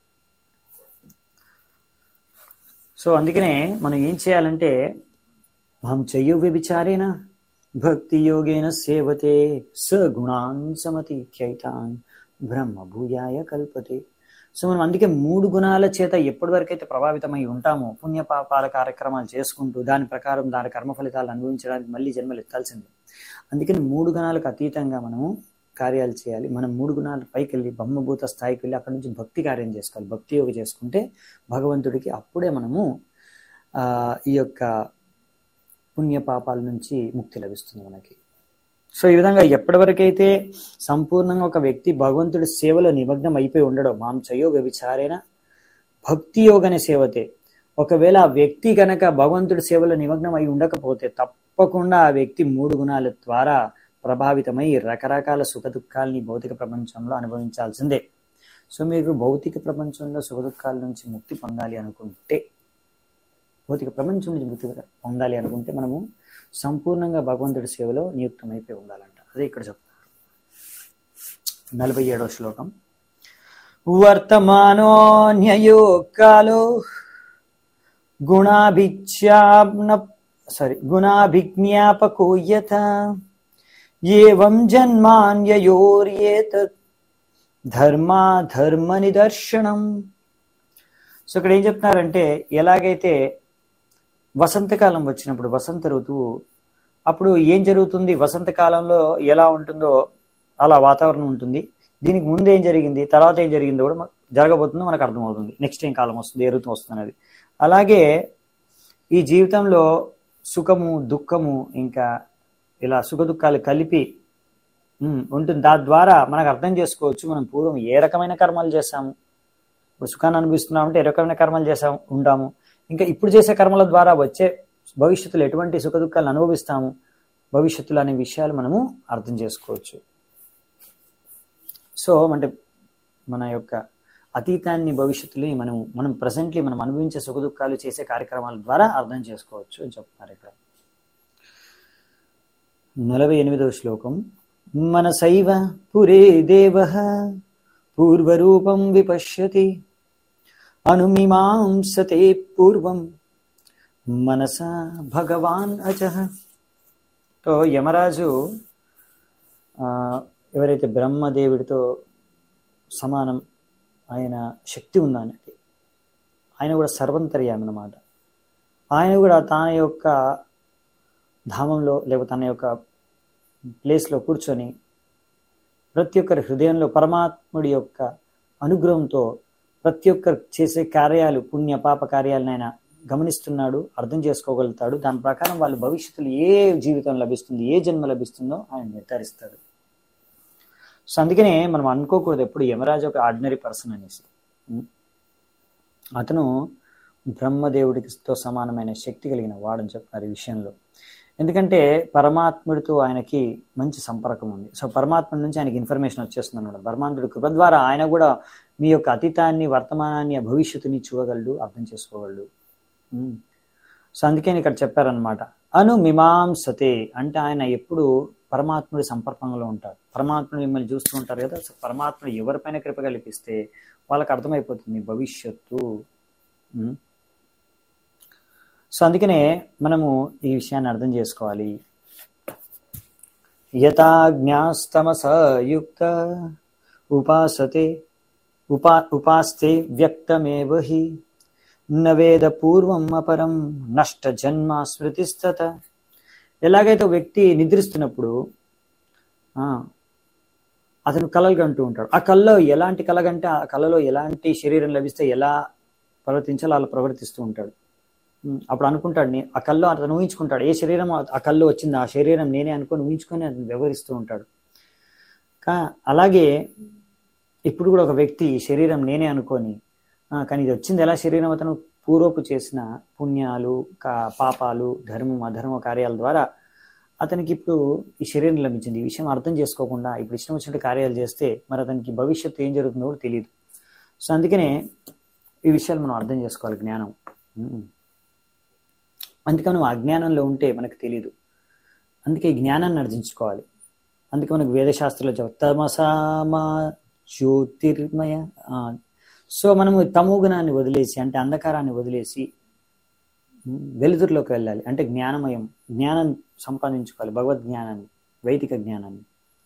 సో అందుకనే మనం ఏం చేయాలంటే మనం చెయ్యు వ్యభిచారేన భక్తి యోగేన సేవతే స గుణాన్ సమతి ఖ్యైతాన్ బ్రహ్మ భూయాయ కల్పతే సో మనం అందుకే మూడు గుణాల చేత ఎప్పటి వరకు అయితే ప్రభావితమై ఉంటామో పుణ్య పాపాల కార్యక్రమాలు చేసుకుంటూ దాని ప్రకారం దాని కర్మ ఫలితాలు అనుభవించడానికి మళ్ళీ జన్మలు ఎత్తాల్సిందే అందుకని మూడు గుణాలకు అతీతంగా మనము కార్యాలు చేయాలి మనం మూడు గుణాల పైకి వెళ్ళి బ్రహ్మభూత స్థాయికి వెళ్ళి అక్కడి నుంచి భక్తి కార్యం చేసుకోవాలి భక్తి యోగ చేసుకుంటే భగవంతుడికి అప్పుడే మనము ఆ ఈ యొక్క పుణ్య పాపాల నుంచి ముక్తి లభిస్తుంది మనకి సో ఈ విధంగా ఎప్పటివరకైతే సంపూర్ణంగా ఒక వ్యక్తి భగవంతుడి సేవలో నిమగ్నం అయిపోయి ఉండడం మాం చయో వ్యభిచారేన భక్తి యోగనే సేవతే ఒకవేళ ఆ వ్యక్తి కనుక భగవంతుడి సేవలో నిమగ్నం అయి ఉండకపోతే తప్పకుండా ఆ వ్యక్తి మూడు గుణాల ద్వారా ప్రభావితమై రకరకాల సుఖ దుఃఖాలని భౌతిక ప్రపంచంలో అనుభవించాల్సిందే సో మీరు భౌతిక ప్రపంచంలో సుఖ దుఃఖాల నుంచి ముక్తి పొందాలి అనుకుంటే భౌతిక ప్రపంచం నుంచి ముక్తి పొందాలి అనుకుంటే మనము సంపూర్ణంగా భగవంతుడి సేవలో నియుక్తమైపోయి ఉండాలంట అదే ఇక్కడ చెప్తారు నలభై ఏడవ శ్లోకం వర్తమానోన్యయో కాలో గుణాభిజ్ఞాప్న సారీ గుణాభిజ్ఞాపకో యథ ఏవం జన్మాన్యయోర్యేతత్ ధర్మా ధర్మ నిదర్శనం సో ఇక్కడ ఏం చెప్తున్నారంటే ఎలాగైతే వసంతకాలం వచ్చినప్పుడు వసంత ఋతువు అప్పుడు ఏం జరుగుతుంది వసంతకాలంలో ఎలా ఉంటుందో అలా వాతావరణం ఉంటుంది దీనికి ముందు ఏం జరిగింది తర్వాత ఏం జరిగిందో కూడా మనకు జరగబోతుందో మనకు అర్థమవుతుంది నెక్స్ట్ ఏం కాలం వస్తుంది ఏ ఋతువు వస్తుంది అనేది అలాగే ఈ జీవితంలో సుఖము దుఃఖము ఇంకా ఇలా సుఖ దుఃఖాలు కలిపి ఉమ్, ఉంటుంది దాని ద్వారా మనకు అర్థం చేసుకోవచ్చు మనం పూర్వం ఏ రకమైన కర్మలు చేస్తాము ఇప్పుడు సుఖాన్ని అనుభవిస్తున్నాం అంటే ఏ రకమైన కర్మలు చేసాము ఉంటాము ఇంకా ఇప్పుడు చేసే కర్మల ద్వారా వచ్చే భవిష్యత్తులో ఎటువంటి సుఖ దుఃఖాలను అనుభవిస్తాము భవిష్యత్తులో అనే విషయాలు మనము అర్థం చేసుకోవచ్చు సో అంటే మన యొక్క అతీతాన్ని భవిష్యత్తుని మనం మనం ప్రజెంట్లీ మనం అనుభవించే సుఖ దుఃఖాలు చేసే కార్యక్రమాల ద్వారా అర్థం చేసుకోవచ్చు అని చెప్తున్నారు ఇక్కడ నలభై ఎనిమిదవ శ్లోకం మనసైవ పురే దేవ పూర్వరూపం విపశ్యతి అనుమిమాంసతే పూర్వం మనసా భగవాన్ అజహ సో యమరాజు ఆ, ఎవరైతే బ్రహ్మదేవుడితో సమానం ఆయన శక్తి ఉంది ఆయనకి ఆయన కూడా సర్వంతర్యామి అన్నమాట ఆయన కూడా తన యొక్క ధామంలో లేకపోతే తన యొక్క ప్లేస్లో కూర్చొని ప్రతి ఒక్కరి హృదయంలో పరమాత్ముడి యొక్క అనుగ్రహంతో ప్రతి ఒక్కరు చేసే కార్యాలు పుణ్య పాప కార్యాలను ఆయన గమనిస్తున్నాడు అర్థం చేసుకోగలుగుతాడు దాని ప్రకారం వాళ్ళ భవిష్యత్తులో ఏ జీవితం లభిస్తుంది ఏ జన్మ లభిస్తుందో ఆయన నిర్ధారిస్తాడు సో అందుకనే మనం అనుకోకూడదు ఎప్పుడు యమరాజు ఒక ఆర్డినరీ పర్సన్ అనేసి ఉం? అతను బ్రహ్మదేవుడితో సమానమైన శక్తి కలిగిన వాడని చెప్తున్నారు ఈ విషయంలో ఎందుకంటే పరమాత్ముడితో ఆయనకి మంచి సంపర్కం ఉంది సో పరమాత్ముడి నుంచి ఆయనకి ఇన్ఫర్మేషన్ వచ్చేస్తుంది అనమాట పరమాత్ముడి కృప ద్వారా ఆయన కూడా మీ యొక్క అతీతాన్ని వర్తమానాన్ని ఆ భవిష్యత్తుని చూడగలడు అర్థం చేసుకోగలడు ఉమ్. సో అందుకని ఇక్కడ చెప్పారనమాట అను మిమాంసతే అంటే ఆయన ఎప్పుడు పరమాత్ముడి సంపర్కంలో ఉంటాడు పరమాత్ముడు మిమ్మల్ని చూస్తూ ఉంటారు కదా సో పరమాత్ముడు ఎవరిపైన కృప కల్పిస్తే వాళ్ళకి అర్థమైపోతుంది భవిష్యత్తు ఉమ్. సో అందుకనే మనము ఈ విషయాన్ని అర్థం చేసుకోవాలి యథాజ్ఞాస్తమసయుక్త ఉపాసతే ఉపా ఉపాస్తే వ్యక్తమేవ హి న వేద పూర్వం అపరం నష్ట జన్మ స్మృతిస్తత ఎలాగైతే ఒక వ్యక్తి నిద్రిస్తున్నప్పుడు ఆ, అతను కలలు కంటూ ఉంటాడు ఆ కళ్ళలో ఎలాంటి కలగంటే ఆ కళలో ఎలాంటి శరీరం లభిస్తే ఎలా ప్రవర్తించాలో అలా ప్రవర్తిస్తూ ఉంటాడు ఉమ్, అప్పుడు అనుకుంటాడు నే- ఆ కళ్ళు అతను ఊహించుకుంటాడు ఏ శరీరం ఆ- ఆ కళ్ళు వచ్చింది ఆ శరీరం నేనే అనుకొని ఊహించుకొని అతను వ్యవహరిస్తూ ఉంటాడు కా అలాగే ఇప్పుడు కూడా ఒక వ్యక్తి ఈ శరీరం నేనే అనుకొని ఆ, కానీ ఇది వచ్చింది ఎలా శరీరం అతను పూర్వపు చేసిన పుణ్యాలు కా పాపాలు ధర్మం అధర్మ కార్యాల ద్వారా అతనికి ఇప్పుడు ఈ శరీరం లభించింది ఈ విషయం అర్థం చేసుకోకుండా ఇప్పుడు ఇష్టం వచ్చినట్టు కార్యాలు చేస్తే మరి అతనికి భవిష్యత్తు ఏం జరుగుతుందో కూడా తెలియదు సో అందుకనే ఈ విషయాలు మనం అర్థం చేసుకోవాలి జ్ఞానం ఉమ్. అందుకని మనం అజ్ఞానంలో ఉంటే మనకు తెలియదు అందుకే ఈ జ్ఞానాన్ని అర్జించుకోవాలి అందుకే మనకు వేదశాస్త్రంలో చెప్ తమసామా జ్యోతిర్మయ ఆ, సో మనము తమో గుణాన్ని వదిలేసి అంటే అంధకారాన్ని వదిలేసి ఉమ్, వెలుతురులోకి వెళ్ళాలి అంటే జ్ఞానమయం జ్ఞానం సంపాదించుకోవాలి భగవద్ జ్ఞానాన్ని వైదిక జ్ఞానాన్ని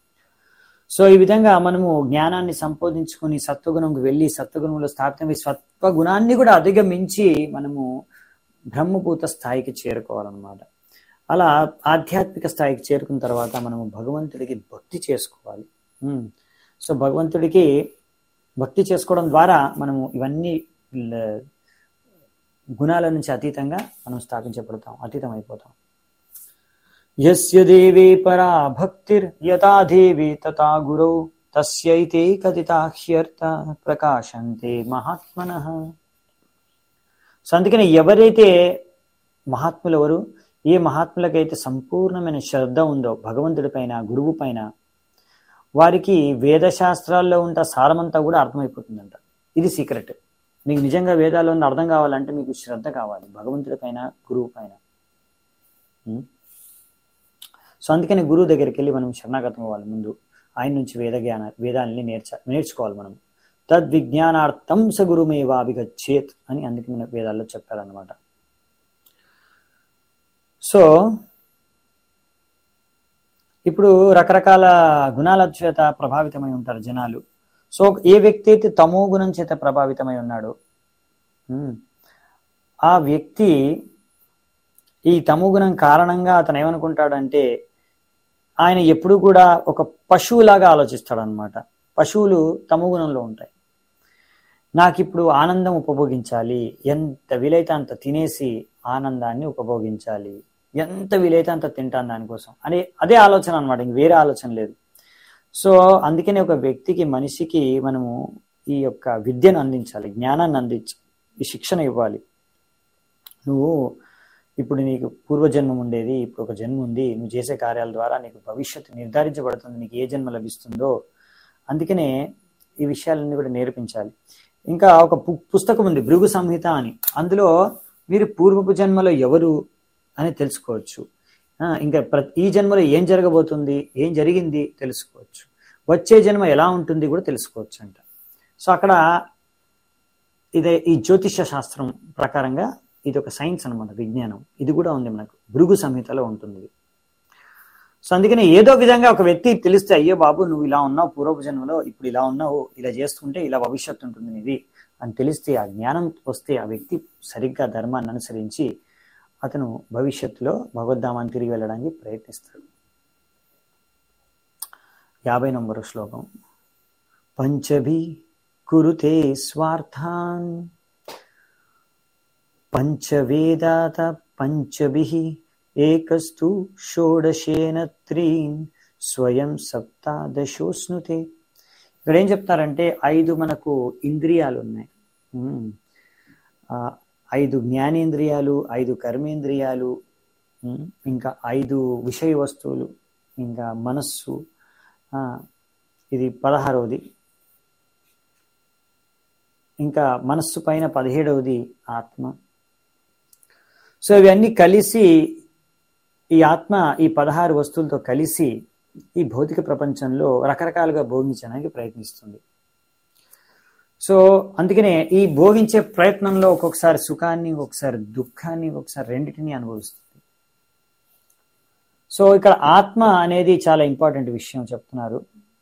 సో ఈ విధంగా మనము జ్ఞానాన్ని సంపాదించుకొని సత్వగుణంకి వెళ్ళి సత్వగుణంలో స్థాపితమై సత్వగుణాన్ని కూడా అధిగమించి మనము బ్రహ్మభూత స్థాయికి చేరుకోవాలన్నమాట అలా ఆధ్యాత్మిక స్థాయికి చేరుకున్న తర్వాత మనము భగవంతుడికి భక్తి చేసుకోవాలి ఉమ్. సో భగవంతుడికి భక్తి చేసుకోవడం ద్వారా మనము ఇవన్నీ ల- గుణాల నుంచి అతీతంగా మనం స్థాపించబడతాం అతీతం అయిపోతాం యస్య దేవే పరా భక్తిర్ యథా దేవి తథా గురౌ తస్యైతే కథితాహ్యర్థ ప్రకాశంతే మహాత్మనః సో అందుకని ఎవరైతే మహాత్ములు ఎవరు ఏ మహాత్ములకైతే సంపూర్ణమైన శ్రద్ధ ఉందో భగవంతుడి పైన గురువు పైన వారికి వేదశాస్త్రాల్లో ఉంట సారమంతా కూడా అర్థమైపోతుందంట ఇది సీక్రెట్ మీకు నిజంగా వేదాల్లో ఉన్న అర్థం కావాలంటే మీకు శ్రద్ధ కావాలి భగవంతుడి పైన గురువు పైన ఉం? సో అందుకని గురువు దగ్గరికి వెళ్ళి మనం శరణాగతం అవ్వాలి ముందు ఆయన నుంచి వేద జ్ఞాన వేదాలని నేర్చ నేర్చుకోవాలి మనం తద్విజ్ఞానార్థం స గురుమేవాభిగచ్చేత్ అని అందుకే మన వేదాల్లో చెప్పారనమాట సో ఇప్పుడు రకరకాల గుణాల చేత ప్రభావితమై ఉంటారు జనాలు సో ఏ వ్యక్తి అయితే తమో గుణం చేత ప్రభావితమై ఉన్నాడో ఉమ్, ఆ వ్యక్తి ఈ తమో గుణం కారణంగా అతను ఏమనుకుంటాడంటే ఆయన ఎప్పుడు కూడా ఒక పశువులాగా ఆలోచిస్తాడు అనమాట పశువులు తమో గుణంలో ఉంటాయి నాకు ఇప్పుడు ఆనందం ఉపభోగించాలి ఎంత వీలైతే అంత తినేసి ఆనందాన్ని ఉపభోగించాలి ఎంత వీలైతే అంత తింటాను దానికోసం అనే అదే ఆలోచన అనమాట ఇంక వేరే ఆలోచన లేదు సో అందుకనే ఒక వ్యక్తికి మనిషికి మనము ఈ యొక్క విద్యను అందించాలి జ్ఞానాన్ని అందించాలి ఈ శిక్షణ ఇవ్వాలి నువ్వు ఇప్పుడు నీకు పూర్వజన్మం ఉండేది ఇప్పుడు ఒక జన్మ ఉంది నువ్వు చేసే కార్యాల ద్వారా నీకు భవిష్యత్తు నిర్ధారించబడుతుంది నీకు ఏ జన్మ లభిస్తుందో అందుకనే ఈ విషయాలన్నీ కూడా నేర్పించాలి ఇంకా ఒక పు- పుస్తకం ఉంది భృగు సంహిత అని అందులో మీరు పూర్వపు జన్మలో ఎవరు అని తెలుసుకోవచ్చు ఆ, ఇంకా ప్ర- ఈ జన్మలో ఏం జరగబోతుంది ఏం జరిగింది తెలుసుకోవచ్చు వచ్చే జన్మ ఎలా ఉంటుంది కూడా తెలుసుకోవచ్చు అంట సో అక్కడ ఇదే ఈ జ్యోతిష శాస్త్రం ప్రకారంగా ఇది ఒక సైన్స్ అనమాట విజ్ఞానం ఇది కూడా ఉంది మనకు భృగు సంహితలో ఉంటుంది ఇది. సో అందుకని ఏదో విధంగా ఒక వ్యక్తి తెలిస్తే అయ్యో బాబు నువ్వు ఇలా ఉన్నావు పూర్వపు జన్మలో ఇప్పుడు ఇలా ఉన్నావు ఇలా చేస్తుంటే ఇలా భవిష్యత్తు ఉంటుంది నీది అని తెలిస్తే ఆ జ్ఞానం వస్తే ఆ వ్యక్తి సరిగ్గా ధర్మాన్ని అనుసరించి అతను భవిష్యత్తులో భగవద్ధామాన్ని తిరిగి వెళ్ళడానికి ప్రయత్నిస్తాడు యాభై నంబరు శ్లోకం పంచభి కురుతే స్వార్థాన్ పంచవేదాత పంచభి ఏకస్తు షోడశేన త్రీన్ స్వయం సప్తాదశోస్నుతే ఇక్కడ ఏం చెప్తారంటే ఐదు మనకు ఇంద్రియాలు ఉన్నాయి ఉమ్. ఆ, ఐదు జ్ఞానేంద్రియాలు ఐదు కర్మేంద్రియాలు ఉమ్, ఇంకా ఐదు విషయ వస్తువులు ఇంకా మనస్సు ఆ, ఇది పదహారవది ఇంకా మనస్సు పైన పదిహేడవది ఆత్మ సో ఇవన్నీ కలిసి ఈ ఆత్మ ఈ పదహారు వస్తువులతో కలిసి ఈ భౌతిక ప్రపంచంలో రకరకాలుగా భోగించడానికి ప్రయత్నిస్తుంది సో అందుకనే ఈ భోగించే ప్రయత్నంలో ఒక్కొక్కసారి సుఖాన్ని ఒక్కొక్కసారి దుఃఖాన్ని ఒక్కొక్కసారి రెండింటిని అనుభవిస్తుంది సో ఇక్కడ ఆత్మ అనేది చాలా ఇంపార్టెంట్ విషయం చెప్తున్నారు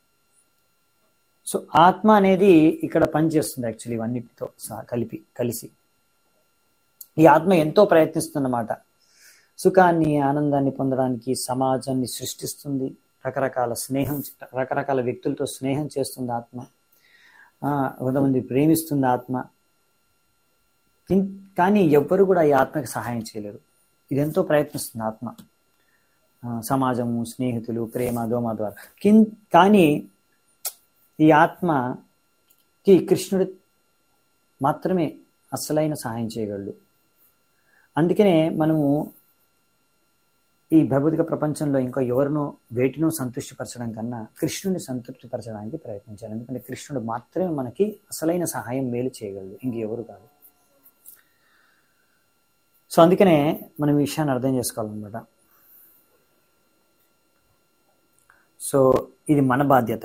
సో ఆత్మ అనేది ఇక్కడ పనిచేస్తుంది యాక్చువల్లీ ఇవన్నిటితో సహా కలిపి కలిసి ఈ ఆత్మ ఎంతో ప్రయత్నిస్తుందన్నమాట సుఖాన్ని ఆనందాన్ని పొందడానికి సమాజాన్ని సృష్టిస్తుంది రకరకాల స్నేహం రకరకాల వ్యక్తులతో స్నేహం చేస్తుంది ఆత్మ ఆ, కొంతమంది ప్రేమిస్తుంది ఆత్మ ఇన్- కానీ ఎవ్వరు కూడా ఈ ఆత్మకి సహాయం చేయలేరు ఇది ఎంతో ప్రయత్నిస్తుంది ఆత్మ ఆ, సమాజము స్నేహితులు ప్రేమ దోమ ద్వారా కిన్ కానీ ఈ ఆత్మకి కృష్ణుడు మాత్రమే అసలైన సహాయం చేయగలడు అందుకనే మనము ఈ భౌతిక ప్రపంచంలో ఇంకా ఎవరినో వేటినో సంతృష్టిపరచడం కన్నా కృష్ణుని సంతృప్తిపరచడానికి ప్రయత్నించాలి ఎందుకంటే కృష్ణుడు మాత్రమే మనకి అసలైన సహాయం మేలు చేయగలడు ఇంకెవరు కాదు సో అందుకనే మనం ఈ విషయాన్ని అర్థం చేసుకోవాలన్నమాట సో ఇది మన బాధ్యత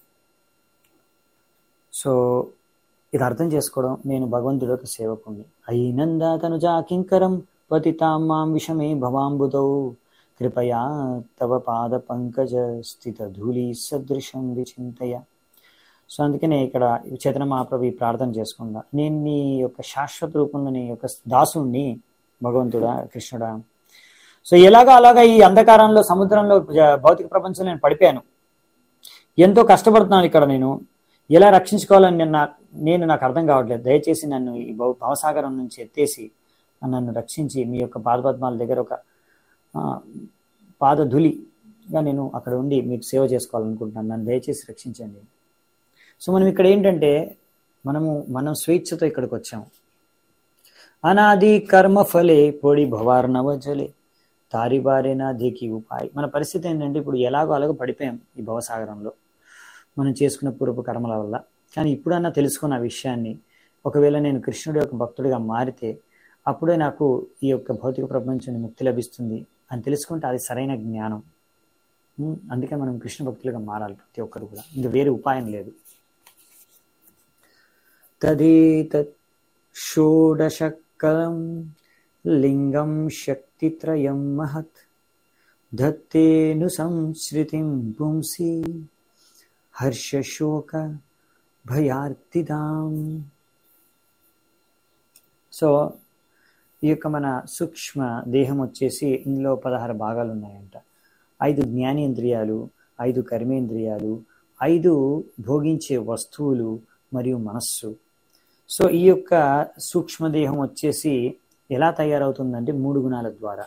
సో ఇది అర్థం చేసుకోవడం నేను భగవంతుడు ఒక సేవకుణ్ణి అయినందా తనుజా కింకరం పతితాం మాం విషమే భవాంబుదౌ కృపయా తవ పాద పంకజ స్థిత ధూళి సదృశం విచింతయ సో అందుకనే ఇక్కడ చేతన మహాప్రభు ఈ ప్రార్థన చేసుకుందా నేను నీ యొక్క శాశ్వత రూపంలో నీ యొక్క దాసుణ్ణి భగవంతుడా కృష్ణుడా సో ఎలాగా అలాగా ఈ అంధకారంలో సముద్రంలో జ- భౌతిక ప్రపంచంలో నేను పడిపోయాను ఎంతో కష్టపడుతున్నాను ఇక్కడ నేను ఎలా రక్షించుకోవాలని నేను నా- నేను నాకు అర్థం కావట్లేదు దయచేసి నన్ను ఈ భవ- భవసాగరం నుంచి ఎత్తేసి నన్ను రక్షించి మీ యొక్క పాదపద్మాల దగ్గర ఒక ఆ, పాదధులిగా నేను అక్కడ ఉండి మీకు సేవ చేసుకోవాలనుకుంటున్నాను నన్ను దయచేసి రక్షించండి సో మనం ఇక్కడ ఏంటంటే మనము మనం స్వేచ్ఛతో ఇక్కడికి వచ్చాము అనాది కర్మ ఫలే పొడి భవార్ణవ జలే తారిబారేనా దేకి ఉపాయ్ మన పరిస్థితి ఏంటంటే ఇప్పుడు ఎలాగో అలాగో పడిపోయాం ఈ భవసాగరంలో మనం చేసుకున్న పూర్వపు కర్మల వల్ల కానీ ఇప్పుడన్నా తెలుసుకున్న ఆ విషయాన్ని ఒకవేళ నేను కృష్ణుడి యొక్క భక్తుడిగా మారితే అప్పుడే నాకు ఈ యొక్క భౌతిక ప్రపంచం ముక్తి లభిస్తుంది అని తెలుసుకుంటే అది సరైన జ్ఞానం ఉమ్, అందుకే మనం కృష్ణ భక్తులుగా మారాలి ప్రతి ఒక్కరు కూడా ఇంక వేరే ఉపాయం లేదు తదేతత్ షోడశకలం లింగం శక్తిత్రయం మహత్ ధత్తేను సంశ్రితిం పుంసి హర్షశోక భయార్తిదాం సో ఈ యొక్క మన సూక్ష్మ దేహం వచ్చేసి ఇందులో పదహారు భాగాలు ఉన్నాయంట ఐదు జ్ఞానేంద్రియాలు ఐదు కర్మేంద్రియాలు ఐదు భోగించే వస్తువులు మరియు మనస్సు సో ఈ యొక్క సూక్ష్మదేహం వచ్చేసి ఎలా తయారవుతుందంటే మూడు గుణాల ద్వారా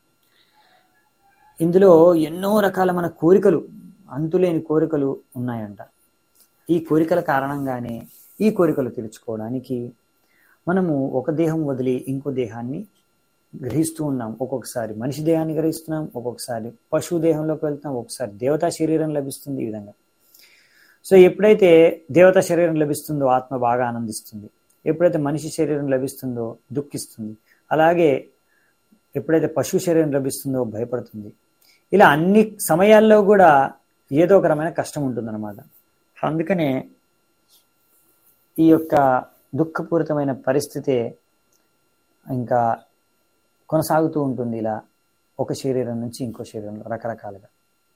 ఇందులో ఎన్నో రకాల మన కోరికలు అంతులేని కోరికలు ఉన్నాయంట ఈ కోరికల కారణంగానే ఈ కోరికలు తీర్చుకోవడానికి మనము ఒక దేహం వదిలి ఇంకో దేహాన్ని గ్రహిస్తూ ఉన్నాం ఒక్కొక్కసారి మనిషి దేహాన్ని గ్రహిస్తున్నాం ఒక్కొక్కసారి పశువు దేహంలోకి వెళ్తాం ఒక్కొక్కసారి దేవతా శరీరం లభిస్తుంది ఈ విధంగా సో ఎప్పుడైతే దేవతా శరీరం లభిస్తుందో ఆత్మ బాగా ఆనందిస్తుంది ఎప్పుడైతే మనిషి శరీరం లభిస్తుందో దుఃఖిస్తుంది అలాగే ఎప్పుడైతే పశు శరీరం లభిస్తుందో భయపడుతుంది ఇలా అన్ని సమయాల్లో కూడా ఏదో ఒక రకమైన కష్టం ఉంటుందన్నమాట అందుకనే ఈ యొక్క దుఃఖపూరితమైన పరిస్థితే ఇంకా కొనసాగుతూ ఉంటుంది ఇలా ఒక శరీరం నుంచి ఇంకో శరీరంలో రకరకాలుగా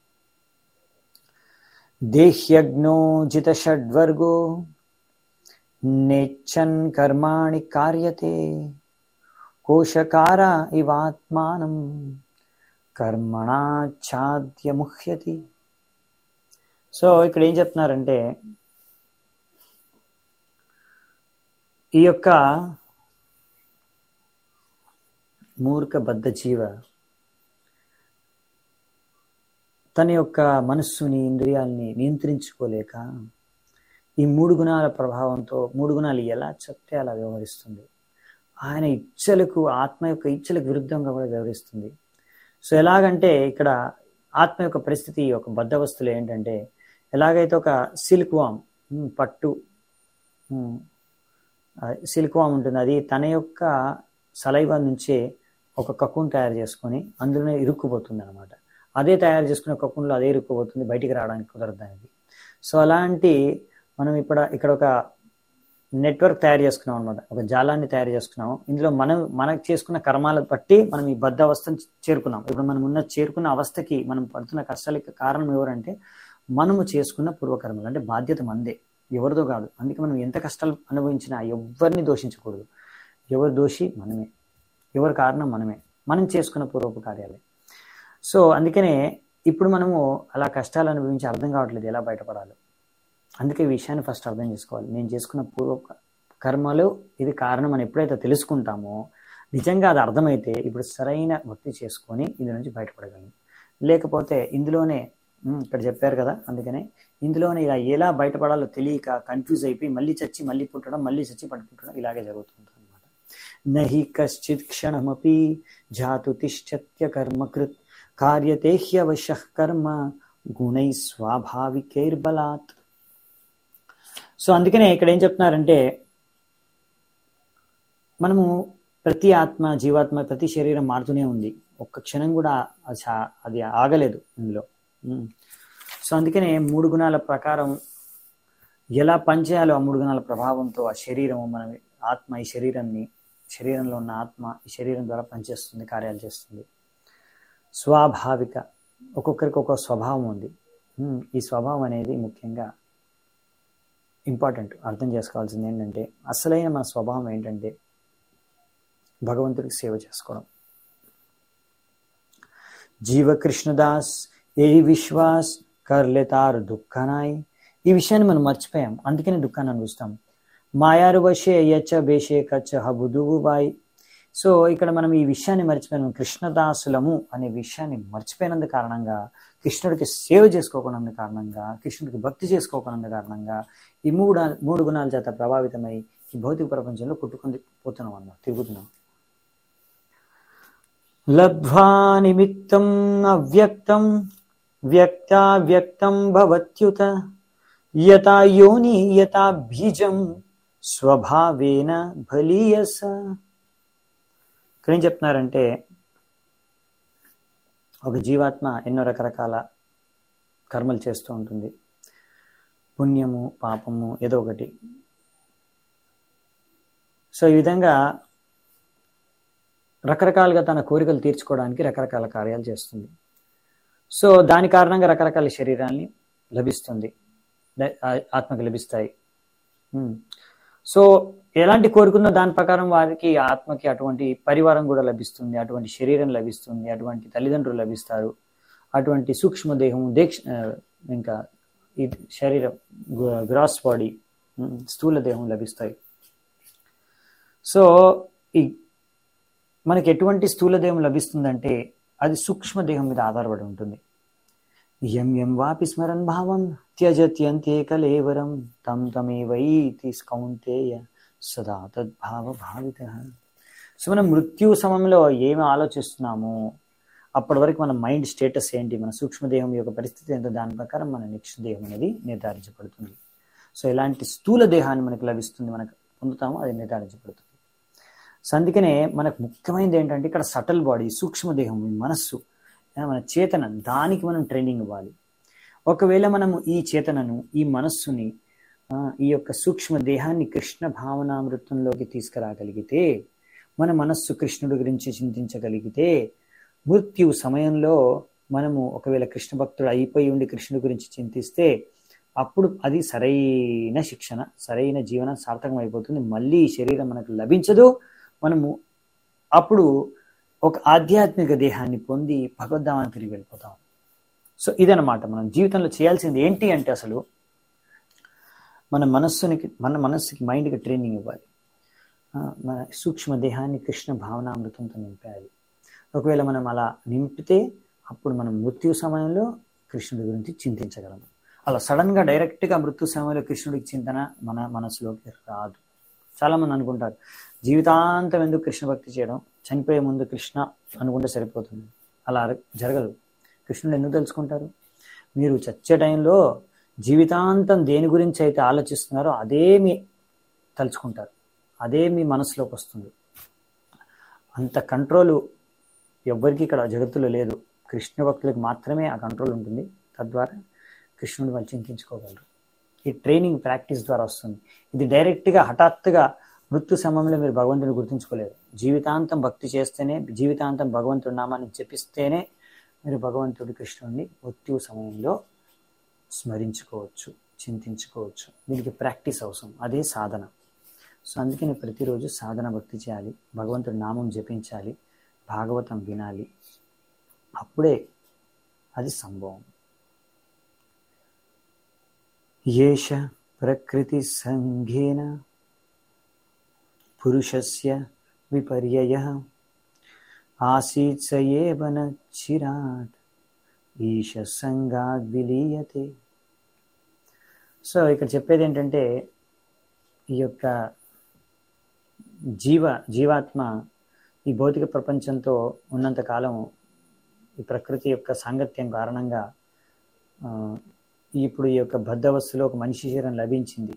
దేహ్యగ్నో జిత షడ్వర్గో నేచ్చన్ కర్మాణి కార్యతే కోశకార ఇవాత్మానం కర్మణాఛాద్యముహ్యతి సో ఇక్కడ ఏం చెప్తున్నారంటే ఈ యొక్క మూర్ఖ బద్ధ జీవ తన యొక్క మనస్సుని ఇంద్రియాల్ని నియంత్రించుకోలేక ఈ మూడు గుణాల ప్రభావంతో మూడు గుణాలు ఎలా చెప్తే అలా వ్యవహరిస్తుంది ఆయన ఇచ్చలకు ఆత్మ యొక్క ఇచ్చలకు విరుద్ధంగా కూడా వ్యవహరిస్తుంది సో ఎలాగంటే ఇక్కడ ఆత్మ యొక్క పరిస్థితి ఒక బద్ధవస్తులు ఏంటంటే ఎలాగైతే ఒక సిల్క్ వామ్ పట్టు సిల్క్ వామ్ ఉంటుంది అది తన యొక్క సలైవ నుంచే ఒక కక్కును తయారు చేసుకొని అందులోనే ఇరుక్కుపోతుంది అనమాట అదే తయారు చేసుకునే కక్కున్లో అదే ఇరుక్కుపోతుంది బయటికి రావడానికి కుదరదు దానికి సో అలాంటి మనం ఇక్కడ ఇక్కడ ఒక నెట్వర్క్ తయారు చేసుకున్నాం అనమాట ఒక జాలాన్ని తయారు చేసుకున్నాం ఇందులో మనం మనకు చేసుకున్న కర్మాలను బట్టి మనం ఈ బద్ధ అవస్థను చేరుకున్నాం ఇప్పుడు మనం ఉన్న చేరుకున్న అవస్థకి మనం పడుతున్న కష్టాలకి కారణం ఎవరంటే మనము చేసుకున్న పూర్వకర్మలు అంటే బాధ్యత మందే ఎవరిదో కాదు అందుకే మనం ఎంత కష్టాలు అనుభవించినా ఎవరిని దోషించకూడదు ఎవరు దోషి మనమే ఎవరి కారణం మనమే మనం చేసుకున్న పూర్వపు కార్యాలే సో అందుకనే ఇప్పుడు మనము అలా కష్టాలు అనుభవించి అర్థం కావట్లేదు ఎలా బయటపడాలో అందుకే ఈ విషయాన్ని ఫస్ట్ అర్థం చేసుకోవాలి నేను చేసుకున్న పూర్వ కర్మలు ఇది కారణం అని ఎప్పుడైతే తెలుసుకుంటామో నిజంగా అది అర్థమైతే ఇప్పుడు సరైన భక్తి చేసుకొని ఇందు నుంచి బయటపడగలను లేకపోతే ఇందులోనే ఇక్కడ చెప్పారు కదా అందుకనే ఇందులోనే ఇలా ఎలా బయటపడాలో తెలియక కన్ఫ్యూజ్ అయిపోయి మళ్ళీ చచ్చి మళ్ళీ పుట్టడం మళ్ళీ చచ్చి పడుకుంటడం ఇలాగే జరుగుతుంటుంది అనమాట నహి కశ్చిత్ క్షణమపి జాతు తిష్టత్య కర్మకృత్ కార్యతే హ్యవశ కర్మ గుణై స్వాభావికైర్బలాత్ సో అందుకనే ఇక్కడ ఏం చెప్తున్నారంటే మనము ప్రతి ఆత్మ జీవాత్మ ప్రతి శరీరం మారుతూనే ఉంది ఒక్క క్షణం కూడా అది ఆగలేదు ఇందులో సో అందుకనే మూడు గుణాల ప్రకారం ఎలా పనిచేయాలో ఆ మూడు గుణాల ప్రభావంతో ఆ శరీరం మన ఆత్మ ఈ శరీరాన్ని శరీరంలో ఉన్న ఆత్మ ఈ శరీరం ద్వారా పనిచేస్తుంది కార్యాలు చేస్తుంది స్వాభావిక ఒక్కొక్కరికి ఒక్కొక్క స్వభావం ఉంది ఈ స్వభావం అనేది ముఖ్యంగా ఇంపార్టెంట్ అర్థం చేసుకోవాల్సింది ఏంటంటే అసలైన మన స్వభావం ఏంటంటే భగవంతుడికి సేవ చేసుకోవడం జీవ కృష్ణదాస్ ఏ విశ్వాస్ కర్లెతారు దుఃఖనాయ్ ఈ విషయాన్ని మనం మర్చిపోయాం అందుకనే దుఃఖాన్ని అనుభవిస్తాం మాయారు వశే యచ్చ బేషే కచ్చ హబుదువు బాయ్ సో ఇక్కడ మనం ఈ విషయాన్ని మర్చిపోయినాం కృష్ణదాసులము అనే విషయాన్ని మర్చిపోయినందు కారణంగా కృష్ణుడికి సేవ చేసుకోకున్నందు కారణంగా కృష్ణుడికి భక్తి చేసుకోకున్నందు కారణంగా ఈ మూడు మూడు గుణాల చేత ప్రభావితమై ఈ భౌతిక ప్రపంచంలో కొట్టుకుని పోతున్నాం అన్నమాట తిరుగుతున్నాం లబ్ధ్వా నిమిత్తం అవ్యక్తం వ్యక్తావ్యక్తం భవత్యుత యథా యోని యథా బీజం స్వభావేన బలీయస ఇక్కడ ఏం చెప్తున్నారంటే ఒక జీవాత్మ ఎన్నో రకరకాల కర్మలు చేస్తూ ఉంటుంది పుణ్యము పాపము ఏదో ఒకటి సో ఈ విధంగా రకరకాలుగా తన కోరికలు తీర్చుకోవడానికి రకరకాల కార్యాలు చేస్తుంది సో దాని కారణంగా రకరకాల శరీరాన్ని లభిస్తుంది ఆత్మకి లభిస్తాయి సో ఎలాంటి కోరుకుందో దాని ప్రకారం వారికి ఆత్మకి అటువంటి పరివారం కూడా లభిస్తుంది అటువంటి శరీరం లభిస్తుంది అటువంటి తల్లిదండ్రులు లభిస్తారు అటువంటి సూక్ష్మదేహం దీక్ష ఇంకా ఈ శరీరం గ్రాస్ బాడీ స్థూల దేహం లభిస్తాయి సో ఈ మనకి ఎటువంటి స్థూల దేహం లభిస్తుందంటే అది సూక్ష్మదేహం మీద ఆధారపడి ఉంటుంది ఎం ఎం వాపి స్మరన్ భావం త్యజత్యంతే కలేవరం తం తమేవైతి కౌంతేయ సదా తద్భావ భావిత సో మనం మృత్యు సమయంలో ఏమి ఆలోచిస్తున్నామో అప్పటి వరకు మన మైండ్ స్టేటస్ ఏంటి మన సూక్ష్మదేహం యొక్క పరిస్థితి ఏంటో దాని ప్రకారం మన నెక్స్ట్ దేహం అనేది నిర్ధారించబడుతుంది సో ఎలాంటి స్థూల దేహాన్ని మనకు లభిస్తుంది మనకు పొందుతామో అది నిర్ధారించబడుతుంది సో అందుకనే మనకు ముఖ్యమైనది ఏంటంటే ఇక్కడ సటల్ బాడీ సూక్ష్మదేహం ఈ మనస్సు మన చేతన దానికి మనం ట్రైనింగ్ ఇవ్వాలి ఒకవేళ మనము ఈ చేతనను ఈ మనస్సుని ఈ యొక్క సూక్ష్మ దేహాన్ని కృష్ణ భావనామృతంలోకి తీసుకురాగలిగితే మన మనస్సు కృష్ణుడి గురించి చింతించగలిగితే మృత్యు సమయంలో మనము ఒకవేళ కృష్ణ భక్తుడు అయిపోయి ఉండి కృష్ణుడి గురించి చింతిస్తే అప్పుడు అది సరైన శిక్షణ సరైన జీవనం సార్థకం అయిపోతుంది మళ్ళీ ఈ శరీరం మనకు లభించదు మనము అప్పుడు ఒక ఆధ్యాత్మిక దేహాన్ని పొంది భగవద్ధామాన్ని తిరిగి వెళ్ళిపోతాం సో ఇదనమాట మనం జీవితంలో చేయాల్సింది ఏంటి అంటే అసలు మన మనస్సునికి మన మనస్సుకి మైండ్కి ట్రైనింగ్ ఇవ్వాలి మన సూక్ష్మ దేహాన్ని కృష్ణ భావనామృతంతో నింపేయాలి ఒకవేళ మనం అలా నింపితే అప్పుడు మనం మృత్యు సమయంలో కృష్ణుడి గురించి చింతించగలము అలా సడన్గా డైరెక్ట్గా మృత్యు సమయంలో కృష్ణుడికి చింతన మన మనసులోకి రాదు చాలామంది అనుకుంటారు జీవితాంతం ఎందుకు కృష్ణ భక్తి చేయడం చనిపోయే ముందు కృష్ణ అనుకుంటే సరిపోతుంది అలా జరగదు కృష్ణుడు ఎందుకు తెలుసుకుంటారు మీరు చచ్చే టైంలో జీవితాంతం దేని గురించి అయితే ఆలోచిస్తున్నారో అదే మీ తలుచుకుంటారు అదే మీ మనసులోకి వస్తుంది అంత కంట్రోలు ఎవ్వరికి ఇక్కడ జగత్తులో లేదు కృష్ణ భక్తులకు మాత్రమే ఆ కంట్రోల్ ఉంటుంది తద్వారా కృష్ణుడు వాళ్ళు చింతించుకోగలరు ఈ ట్రైనింగ్ ప్రాక్టీస్ ద్వారా వస్తుంది ఇది డైరెక్ట్గా హఠాత్తుగా మృత్యు సమయంలో మీరు భగవంతుని గుర్తుంచుకోలేరు జీవితాంతం భక్తి చేస్తేనే జీవితాంతం భగవంతుడి నామాన్ని జపిస్తేనే మీరు భగవంతుడి కృష్ణుడిని మృత్యు సమయంలో స్మరించుకోవచ్చు చింతించుకోవచ్చు దీనికి ప్రాక్టీస్ అవసరం అదే సాధన సో అందుకని ప్రతిరోజు సాధన భక్తి చేయాలి భగవంతుడి నామం జపించాలి భాగవతం వినాలి అప్పుడే అది సంభవం ఏష ప్రకృతి సంఘేన పురుషస్య విపర్యయ ఆసీత్ సయేవన చిరాట్ ఈశ సంగాద్ విలీయతే సో ఇక్కడ చెప్పేది ఏంటంటే ఈ యొక్క జీవ జీవాత్మ ఈ భౌతిక ప్రపంచంతో ఉన్నంత కాలం ఈ ప్రకృతి యొక్క సాంగత్యం కారణంగా ఇప్పుడు ఈ యొక్క బద్ధవస్థలో ఒక మనిషి శరీరం లభించింది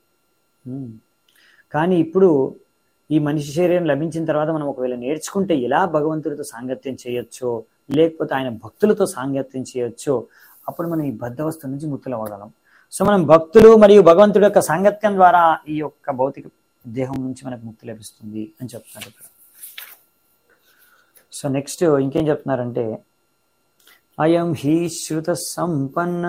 కానీ ఇప్పుడు ఈ మనిషి శరీరం లభించిన తర్వాత మనం ఒకవేళ నేర్చుకుంటే ఎలా భగవంతుడితో సాంగత్యం చేయొచ్చో లేకపోతే ఆయన భక్తులతో సాంగత్యం చేయొచ్చో అప్పుడు మనం ఈ బద్ధవస్థ నుంచి ముక్తులు అవ్వగలం సో మనం భక్తులు మరియు భగవంతుడి యొక్క సాంగత్యం ద్వారా ఈ యొక్క భౌతిక దేహం నుంచి మనకు ముక్తి లభిస్తుంది అని చెప్తున్నారు ఇక్కడ సో నెక్స్ట్ ఇంకేం చెప్తున్నారంటే అయం హీ శ్రుత సంపన్న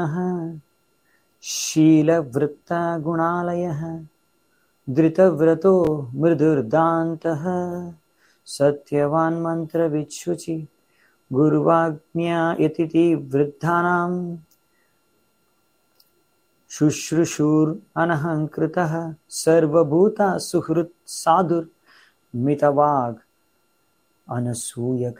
శీలవృత్త గుణాలయ ధృతవ్రతో మృదుర్దాంత సత్యవాన్ మంత్ర విచ్యుచి గురువాజ్ఞా యతి వృద్ధానాం శుశ్రూషూర్ అనహంకృత సర్వభూత సుహృత్ సాధుర్ మితవాగ్ అనసూయక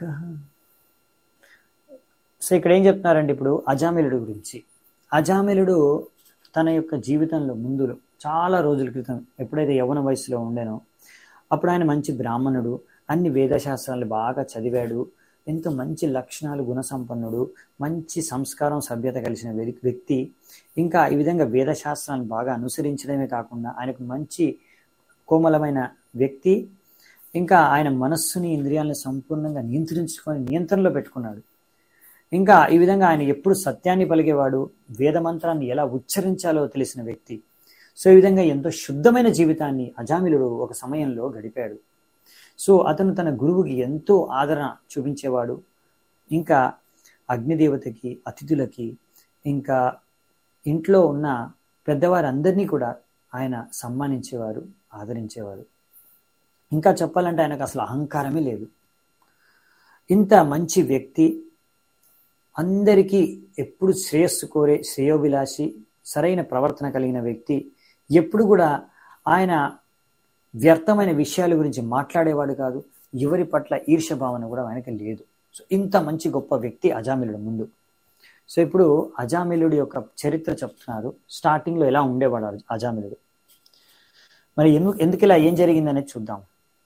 సో ఇక్కడ ఏం చెప్తున్నారండి ఇప్పుడు అజామిలుడు గురించి అజామిలుడు తన యొక్క జీవితంలో ముందులో చాలా రోజుల క్రితం ఎప్పుడైతే యవన వయసులో ఉండేనో అప్పుడు ఆయన మంచి బ్రాహ్మణుడు అన్ని వేదశాస్త్రాలు బాగా చదివాడు ఎంతో మంచి లక్షణాలు గుణసంపన్నుడు మంచి సంస్కారం సభ్యత కలిసిన వ్యక్తి ఇంకా ఈ విధంగా వేదశాస్త్రాలను బాగా అనుసరించడమే కాకుండా ఆయనకు మంచి కోమలమైన వ్యక్తి ఇంకా ఆయన మనస్సుని ఇంద్రియాలను సంపూర్ణంగా నియంత్రించుకొని నియంత్రణలో పెట్టుకున్నాడు ఇంకా ఈ విధంగా ఆయన ఎప్పుడు సత్యాన్ని పలిగేవాడు వేదమంత్రాన్ని ఎలా ఉచ్చరించాలో తెలిసిన వ్యక్తి సో ఈ విధంగా ఎంతో శుద్ధమైన జీవితాన్ని అజామిలుడు ఒక సమయంలో గడిపాడు సో అతను తన గురువుకి ఎంతో ఆదరణ చూపించేవాడు ఇంకా అగ్నిదేవతకి అతిథులకి ఇంకా ఇంట్లో ఉన్న పెద్దవారందరినీ కూడా ఆయన సన్మానించేవారు ఆదరించేవారు ఇంకా చెప్పాలంటే ఆయనకు అసలు అహంకారమే లేదు ఇంత మంచి వ్యక్తి అందరికీ ఎప్పుడు శ్రేయస్సు కోరే శ్రేయోభిలాషి సరైన ప్రవర్తన కలిగిన వ్యక్తి ఎప్పుడు కూడా ఆయన వ్యర్థమైన విషయాల గురించి మాట్లాడేవాడు కాదు ఎవరి పట్ల ఈర్ష భావన కూడా ఆయనకి లేదు సో ఇంత మంచి గొప్ప వ్యక్తి అజామిలుడు ముందు సో ఇప్పుడు అజామిలుడి యొక్క చరిత్ర చెప్తున్నారు స్టార్టింగ్లో ఎలా ఉండేవాడు అజామిలుడు మరి ఎందుకు ఎందుకు ఇలా ఏం జరిగిందనేది చూద్దాం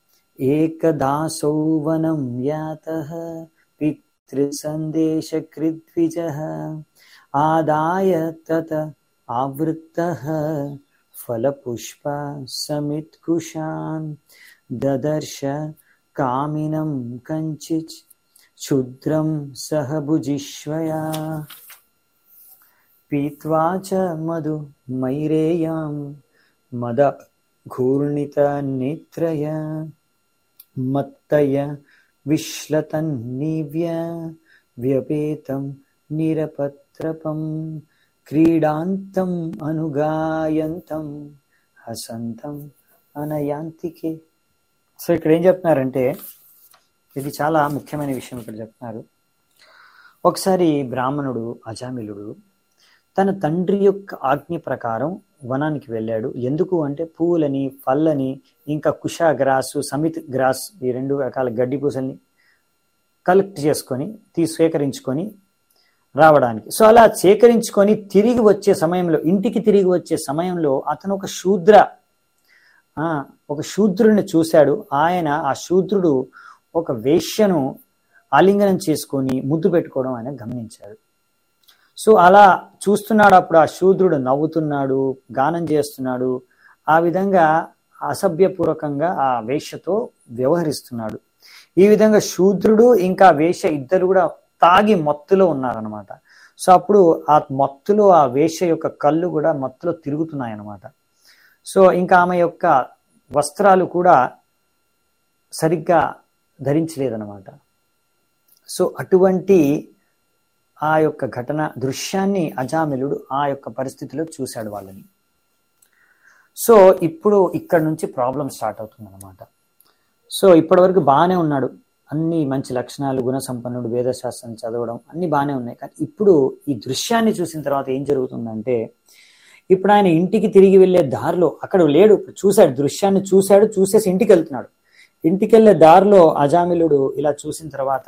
ఏకదాసౌవనం యాత పితృసందేశకృద్విజ ఆదాయ తత ఆవృత్త ఫలపుష్ప సమిత్కుశాన్ దదర్శ కామినం కంచిత్ క్షుద్రం సహ భుజిష్వయా పీత్వా చ మధు మైరేయాం మద ఘూర్ణిత నేత్రయ మత్తయ విశ్లతన్నీవ్య వ్యపేతం నిరపత్రపం క్రీడాంతం అనుగాయంతం హసంతం అనయాంతికే సో ఇక్కడ ఏం చెప్తున్నారంటే ఇది చాలా ముఖ్యమైన విషయం ఇక్కడ చెప్తున్నారు ఒకసారి బ్రాహ్మణుడు అజామిలుడు తన తండ్రి యొక్క ఆజ్ఞ ప్రకారం వనానికి వెళ్ళాడు ఎందుకు అంటే పువ్వులని పళ్ళని ఇంకా కుషా గ్రాసు సమిత్ గ్రాస్ ఈ రెండు రకాల గడ్డి పూసల్ని కలెక్ట్ చేసుకొని తీ స్వీకరించుకొని రావడానికి సో అలా సేకరించుకొని తిరిగి వచ్చే సమయంలో ఇంటికి తిరిగి వచ్చే సమయంలో అతను ఒక శూద్ర ఆ, ఒక శూద్రుడిని చూశాడు ఆయన ఆ శూద్రుడు ఒక వేశ్యను ఆలింగనం చేసుకొని ముద్దు పెట్టుకోవడం ఆయన గమనించాడు సో అలా చూస్తున్నాడు అప్పుడు ఆ శూద్రుడు నవ్వుతున్నాడు గానం చేస్తున్నాడు ఆ విధంగా అసభ్యపూర్వకంగా ఆ వేశ్యతో వ్యవహరిస్తున్నాడు ఈ విధంగా శూద్రుడు ఇంకా వేశ్య ఇద్దరు కూడా తాగి మత్తులో ఉన్నారనమాట సో అప్పుడు ఆ మత్తులో ఆ వేశ్య యొక్క కళ్ళు కూడా మత్తులో తిరుగుతున్నాయి అన్నమాట సో ఇంకా ఆమె యొక్క వస్త్రాలు కూడా సరిగ్గా ధరించలేదన్నమాట సో అటువంటి ఆ యొక్క ఘటన దృశ్యాన్ని అజామిలుడు ఆ యొక్క పరిస్థితిలో చూశాడు వాళ్ళని సో ఇప్పుడు ఇక్కడ నుంచి ప్రాబ్లం స్టార్ట్ అవుతుంది అనమాట సో ఇప్పటి వరకు బాగానే ఉన్నాడు అన్ని మంచి లక్షణాలు గుణ సంపన్నుడు వేదశాస్త్రం చదవడం అన్ని బాగానే ఉన్నాయి కానీ ఇప్పుడు ఈ దృశ్యాన్ని చూసిన తర్వాత ఏం జరుగుతుందంటే ఇప్పుడు ఆయన ఇంటికి తిరిగి వెళ్ళే దారిలో అక్కడ లేడు ఇప్పుడు చూశాడు దృశ్యాన్ని చూశాడు చూసేసి ఇంటికి వెళ్తున్నాడు ఇంటికి వెళ్ళే దారిలో అజామిలుడు ఇలా చూసిన తర్వాత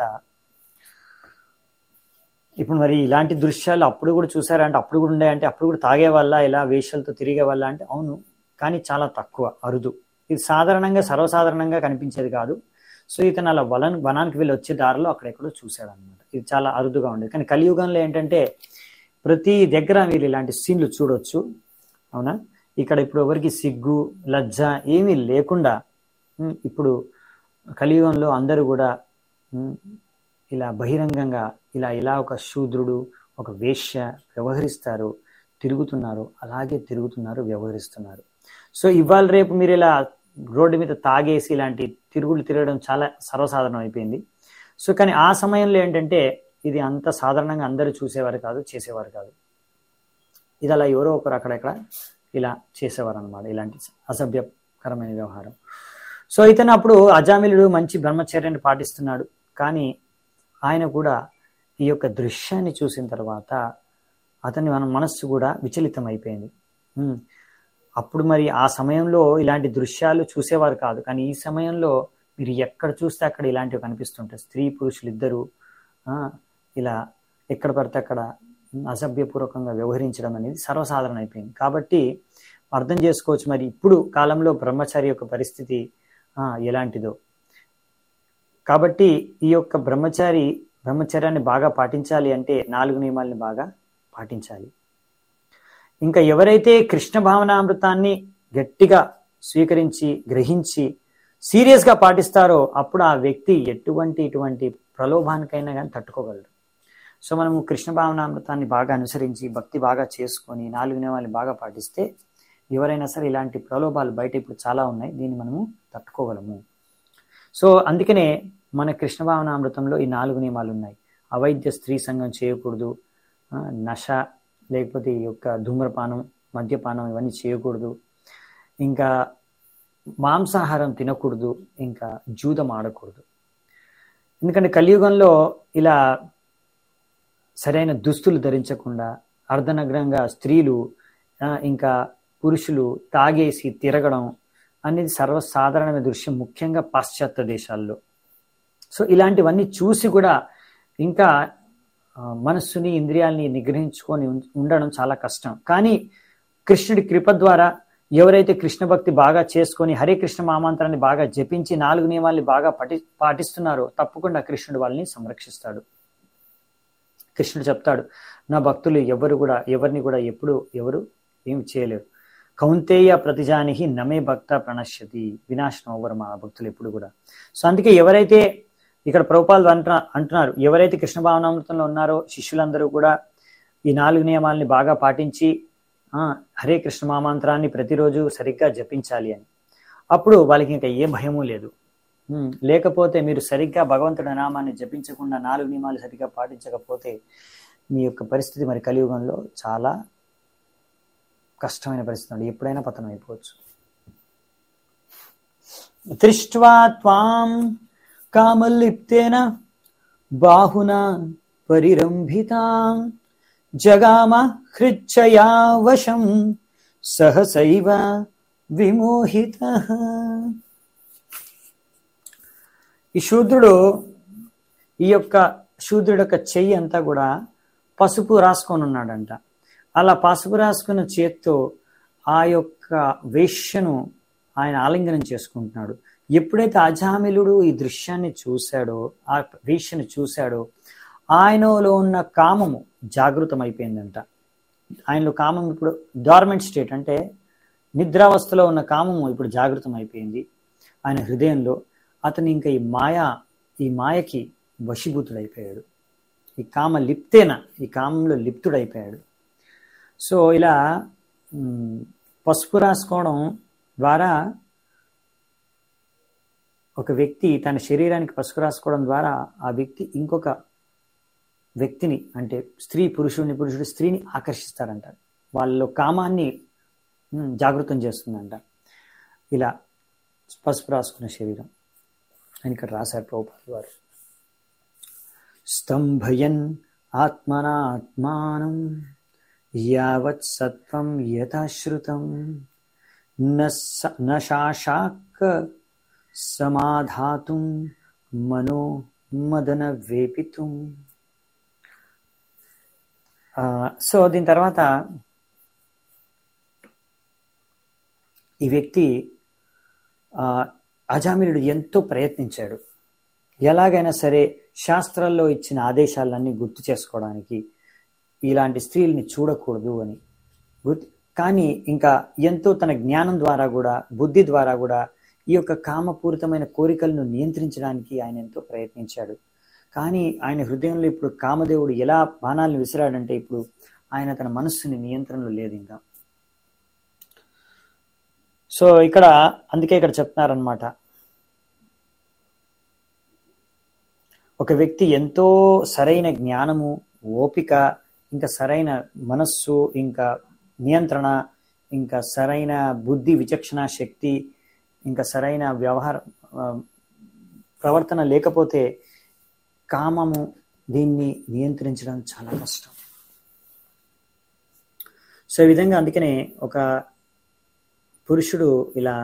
ఇప్పుడు మరి ఇలాంటి దృశ్యాలు అప్పుడు కూడా చూసారా అంటే అప్పుడు కూడా ఉన్నాయంటే అప్పుడు కూడా తాగే వల్ల ఇలా వేషాలతో తిరిగే వల్ల అంటే అవును కానీ చాలా తక్కువ అరుదు ఇది సాధారణంగా సర్వసాధారణంగా కనిపించేది కాదు సో ఇతను అలా వలన వనానికి వెళ్ళి వచ్చే దారిలో అక్కడెక్కడో చూశాడు అనమాట ఇది చాలా అరుదుగా ఉండేది కానీ కలియుగంలో ఏంటంటే ప్రతి దగ్గర మీరు ఇలాంటి సీన్లు చూడొచ్చు అవునా ఇక్కడ ఇప్పుడు ఎవరికి సిగ్గు లజ్జ ఏమీ లేకుండా ఉమ్, ఇప్పుడు కలియుగంలో అందరూ కూడా ఉమ్, ఇలా బహిరంగంగా ఇలా ఇలా ఒక శూద్రుడు ఒక వేశ్య వ్యవహరిస్తారు తిరుగుతున్నారు అలాగే తిరుగుతున్నారు వ్యవహరిస్తున్నారు సో ఇవాళ రేపు మీరు ఇలా రోడ్డు మీద తాగేసి ఇలాంటి తిరుగులు తిరగడం చాలా సర్వసాధారణం అయిపోయింది సో కానీ ఆ సమయంలో ఏంటంటే ఇది అంత సాధారణంగా అందరూ చూసేవారు కాదు చేసేవారు కాదు ఇది అలా ఎవరో ఒకరు అక్కడక్కడ ఇలా చేసేవారు అనమాట ఇలాంటి అసభ్యకరమైన వ్యవహారం సో ఇతను అప్పుడు అజామిలుడు మంచి బ్రహ్మచర్యాన్ని పాటిస్తున్నాడు కానీ ఆయన కూడా ఈ యొక్క దృశ్యాన్ని చూసిన తర్వాత అతని మన మనస్సు కూడా విచలితం అయిపోయింది ఉమ్. అప్పుడు మరి ఆ సమయంలో ఇలాంటి దృశ్యాలు చూసేవారు కాదు కానీ ఈ సమయంలో మీరు ఎక్కడ చూస్తే అక్కడ ఇలాంటివి కనిపిస్తుంటాయి స్త్రీ పురుషులు ఇద్దరు ఆ, ఇలా ఎక్కడ పడితే అక్కడ అసభ్యపూర్వకంగా వ్యవహరించడం అనేది సర్వసాధారణ అయిపోయింది కాబట్టి అర్థం చేసుకోవచ్చు మరి ఇప్పుడు కాలంలో బ్రహ్మచారి యొక్క పరిస్థితి ఆ, ఎలాంటిదో కాబట్టి ఈ యొక్క బ్రహ్మచారి బ్రహ్మచర్యాన్ని బాగా పాటించాలి అంటే నాలుగు నియమాల్ని బాగా పాటించాలి ఇంకా ఎవరైతే కృష్ణ భావనామృతాన్ని గట్టిగా స్వీకరించి గ్రహించి సీరియస్గా పాటిస్తారో అప్పుడు ఆ వ్యక్తి ఎటువంటి ఇటువంటి ప్రలోభానికైనా కానీ తట్టుకోగలరు సో మనము కృష్ణ భావనామృతాన్ని బాగా అనుసరించి భక్తి బాగా చేసుకొని నాలుగు నియమాలు బాగా పాటిస్తే ఎవరైనా సరే ఇలాంటి ప్రలోభాలు బయట ఇప్పుడు చాలా ఉన్నాయి దీన్ని మనము తట్టుకోగలము సో అందుకనే మన కృష్ణ భావనామృతంలో ఈ నాలుగు నియమాలు ఉన్నాయి అవైద్య స్త్రీ సంఘం చేయకూడదు ఆ, నశ లేకపోతే ఈ యొక్క ధూమ్రపానం మద్యపానం ఇవన్నీ చేయకూడదు ఇంకా మాంసాహారం తినకూడదు ఇంకా జూదం ఆడకూడదు ఎందుకంటే కలియుగంలో ఇలా సరైన దుస్తులు ధరించకుండా అర్ధనగ్నంగా స్త్రీలు ఆ, ఇంకా పురుషులు తాగేసి తిరగడం అనేది సర్వసాధారణమైన దృశ్యం ముఖ్యంగా పాశ్చాత్య దేశాల్లో సో ఇలాంటివన్నీ చూసి కూడా ఇంకా ఆ, మనస్సుని ఇంద్రియాల్ని నిగ్రహించుకొని ఉం- ఉండడం చాలా కష్టం కానీ కృష్ణుడి కృప ద్వారా ఎవరైతే కృష్ణ భక్తి బాగా చేసుకొని హరే కృష్ణ మామాంతరాన్ని బాగా జపించి నాలుగు నియమాల్ని బాగా పటి పాటిస్తున్నారో తప్పకుండా కృష్ణుడు వాళ్ళని సంరక్షిస్తాడు కృష్ణుడు చెప్తాడు నా భక్తులు ఎవరు కూడా ఎవరిని కూడా ఎప్పుడు ఎవరు ఏమి చేయలేరు కౌంతేయ ప్రతిజానికి నమే భక్త ప్రణశ్యతి వినాశనం అవ్వరు మా భక్తులు ఎప్పుడు కూడా సో అందుకే ఎవరైతే ఇక్కడ ప్రభుపాలు అంటున్నా అంటున్నారు ఎవరైతే కృష్ణ భావనామృతంలో ఉన్నారో శిష్యులందరూ కూడా ఈ నాలుగు నియమాల్ని బాగా పాటించి ఆ, హరే కృష్ణ మామాంత్రాన్ని ప్రతిరోజు సరిగ్గా జపించాలి అని అప్పుడు వాళ్ళకి ఇంకా ఏ భయము లేదు ఉమ్, లేకపోతే మీరు సరిగ్గా భగవంతుడి నామాన్ని జపించకుండా నాలుగు నియమాలు సరిగ్గా పాటించకపోతే మీ యొక్క పరిస్థితి మరి కలియుగంలో చాలా కష్టమైన పరిస్థితి ఉంది ఎప్పుడైనా పతనం అయిపోవచ్చు దృష్ట్వా త్వాం కామలిప్తేన బాహునా పరిరంభిత జగామ హృచ్చయా వశం సహసైవ విమోహిత ఈ శూద్రుడు ఈ యొక్క శూద్రుడు యొక్క చెయ్యి అంతా కూడా పసుపు రాసుకొని ఉన్నాడంట అలా పసుపు రాసుకున్న చేత్తో ఆ యొక్క వేష్యను ఆయన ఆలింగనం చేసుకుంటున్నాడు ఎప్పుడైతే అజామిలుడు ఈ దృశ్యాన్ని చూశాడో ఆ వేష్యను చూశాడో ఆయనలో ఉన్న కామము జాగృతమైపోయిందంట ఆయనలో కామం ఇప్పుడు డార్మెంట్ స్టేట్ అంటే నిద్రావస్థలో ఉన్న కామము ఇప్పుడు జాగృతం అయిపోయింది ఆయన హృదయంలో అతను ఇంకా ఈ మాయా ఈ మాయకి వశీభూతుడైపోయాడు ఈ కామ లిప్తేన ఈ కామంలో లిప్తుడైపోయాడు సో ఇలా మ్, పసుపు రాసుకోవడం ద్వారా ఒక వ్యక్తి తన శరీరానికి పసుపు రాసుకోవడం ద్వారా ఆ వ్యక్తి ఇంకొక వ్యక్తిని అంటే స్త్రీ పురుషుడిని పురుషుడు స్త్రీని ఆకర్షిస్తారంట వాళ్ళలో కామాన్ని మ్, జాగృతం చేస్తుందంట ఇలా పసుపు రాసుకున్న శరీరం అని ఇక్కడ రాశారు ప్రభుపాద వారు స్తంభయన్ ఆత్మనాత్మానం యావత్ సత్వం యథాశ్రుతం న స- న శాశాక్ సమాధాతుం మనో మదన వేపితుం ఆ, సో దీని తర్వాత ఈ వ్యక్తి ఆ, అజామిలుడు ఎంతో ప్రయత్నించాడు ఎలాగైనా సరే శాస్త్రాల్లో ఇచ్చిన ఆదేశాలన్నీ గుర్తు చేసుకోవడానికి ఇలాంటి స్త్రీల్ని చూడకూడదు అని గుర్తు కానీ ఇంకా ఎంతో తన జ్ఞానం ద్వారా కూడా బుద్ధి ద్వారా కూడా ఈ యొక్క కామపూరితమైన కోరికలను నియంత్రించడానికి ఆయన ఎంతో ప్రయత్నించాడు కానీ ఆయన హృదయంలో ఇప్పుడు కామదేవుడు ఎలా బాణాలను విసిరాడంటే ఇప్పుడు ఆయన తన మనస్సుని నియంత్రణలో లేదు ఇంకా సో ఇక్కడ అందుకే ఇక్కడ చెప్తున్నారనమాట ఒక వ్యక్తి ఎంతో సరైన జ్ఞానము ఓపిక ఇంకా సరైన మనస్సు ఇంకా నియంత్రణ ఇంకా సరైన బుద్ధి విచక్షణ శక్తి ఇంకా సరైన వ్యవహార ఆ, ప్రవర్తన లేకపోతే కామము దీన్ని నియంత్రించడం చాలా కష్టం సో ఈ విధంగా అందుకనే ఒక పురుషుడు ఇలా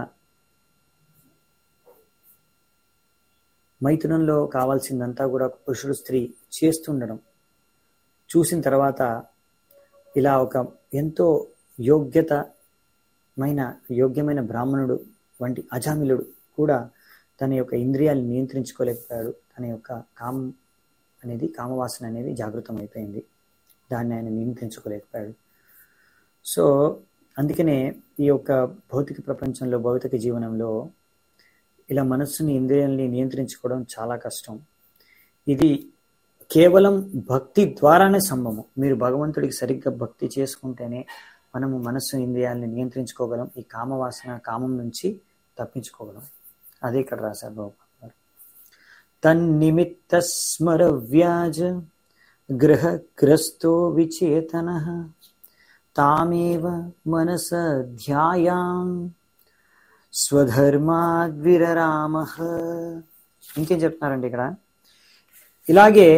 మైథునంలో కావాల్సిందంతా కూడా ఒక పురుషుడు స్త్రీ చేస్తుండడం చూసిన తర్వాత ఇలా ఒక ఎంతో యోగ్యతమైన యోగ్యమైన బ్రాహ్మణుడు వంటి అజామిలుడు కూడా తన యొక్క ఇంద్రియాలను నియంత్రించుకోలేకపోయాడు తన యొక్క కామం అనేది కామవాసన అనేది జాగృతం అయిపోయింది దాన్ని ఆయన నియంత్రించుకోలేకపోయాడు సో అందుకనే ఈ యొక్క భౌతిక ప్రపంచంలో భౌతిక జీవనంలో ఇలా మనస్సుని ఇంద్రియాలని నియంత్రించుకోవడం చాలా కష్టం ఇది కేవలం భక్తి ద్వారానే సంభవం మీరు భగవంతుడికి సరిగ్గా భక్తి చేసుకుంటేనే మనము మనస్సు ఇంద్రియాలని నియంత్రించుకోగలం ఈ కామవాసన కామం నుంచి తప్పించుకోగలం అదే ఇక్కడ రాశారు బాబు గారు తన్నిమిత్త స్మర వ్యాజ గ్రహగ్రస్తో విచేతన తామేవ మనస ధ్యాయాం స్వధర్మాద్విరరామ ఇంకేం చెప్తున్నారండి ఇక్కడ ఇలాగే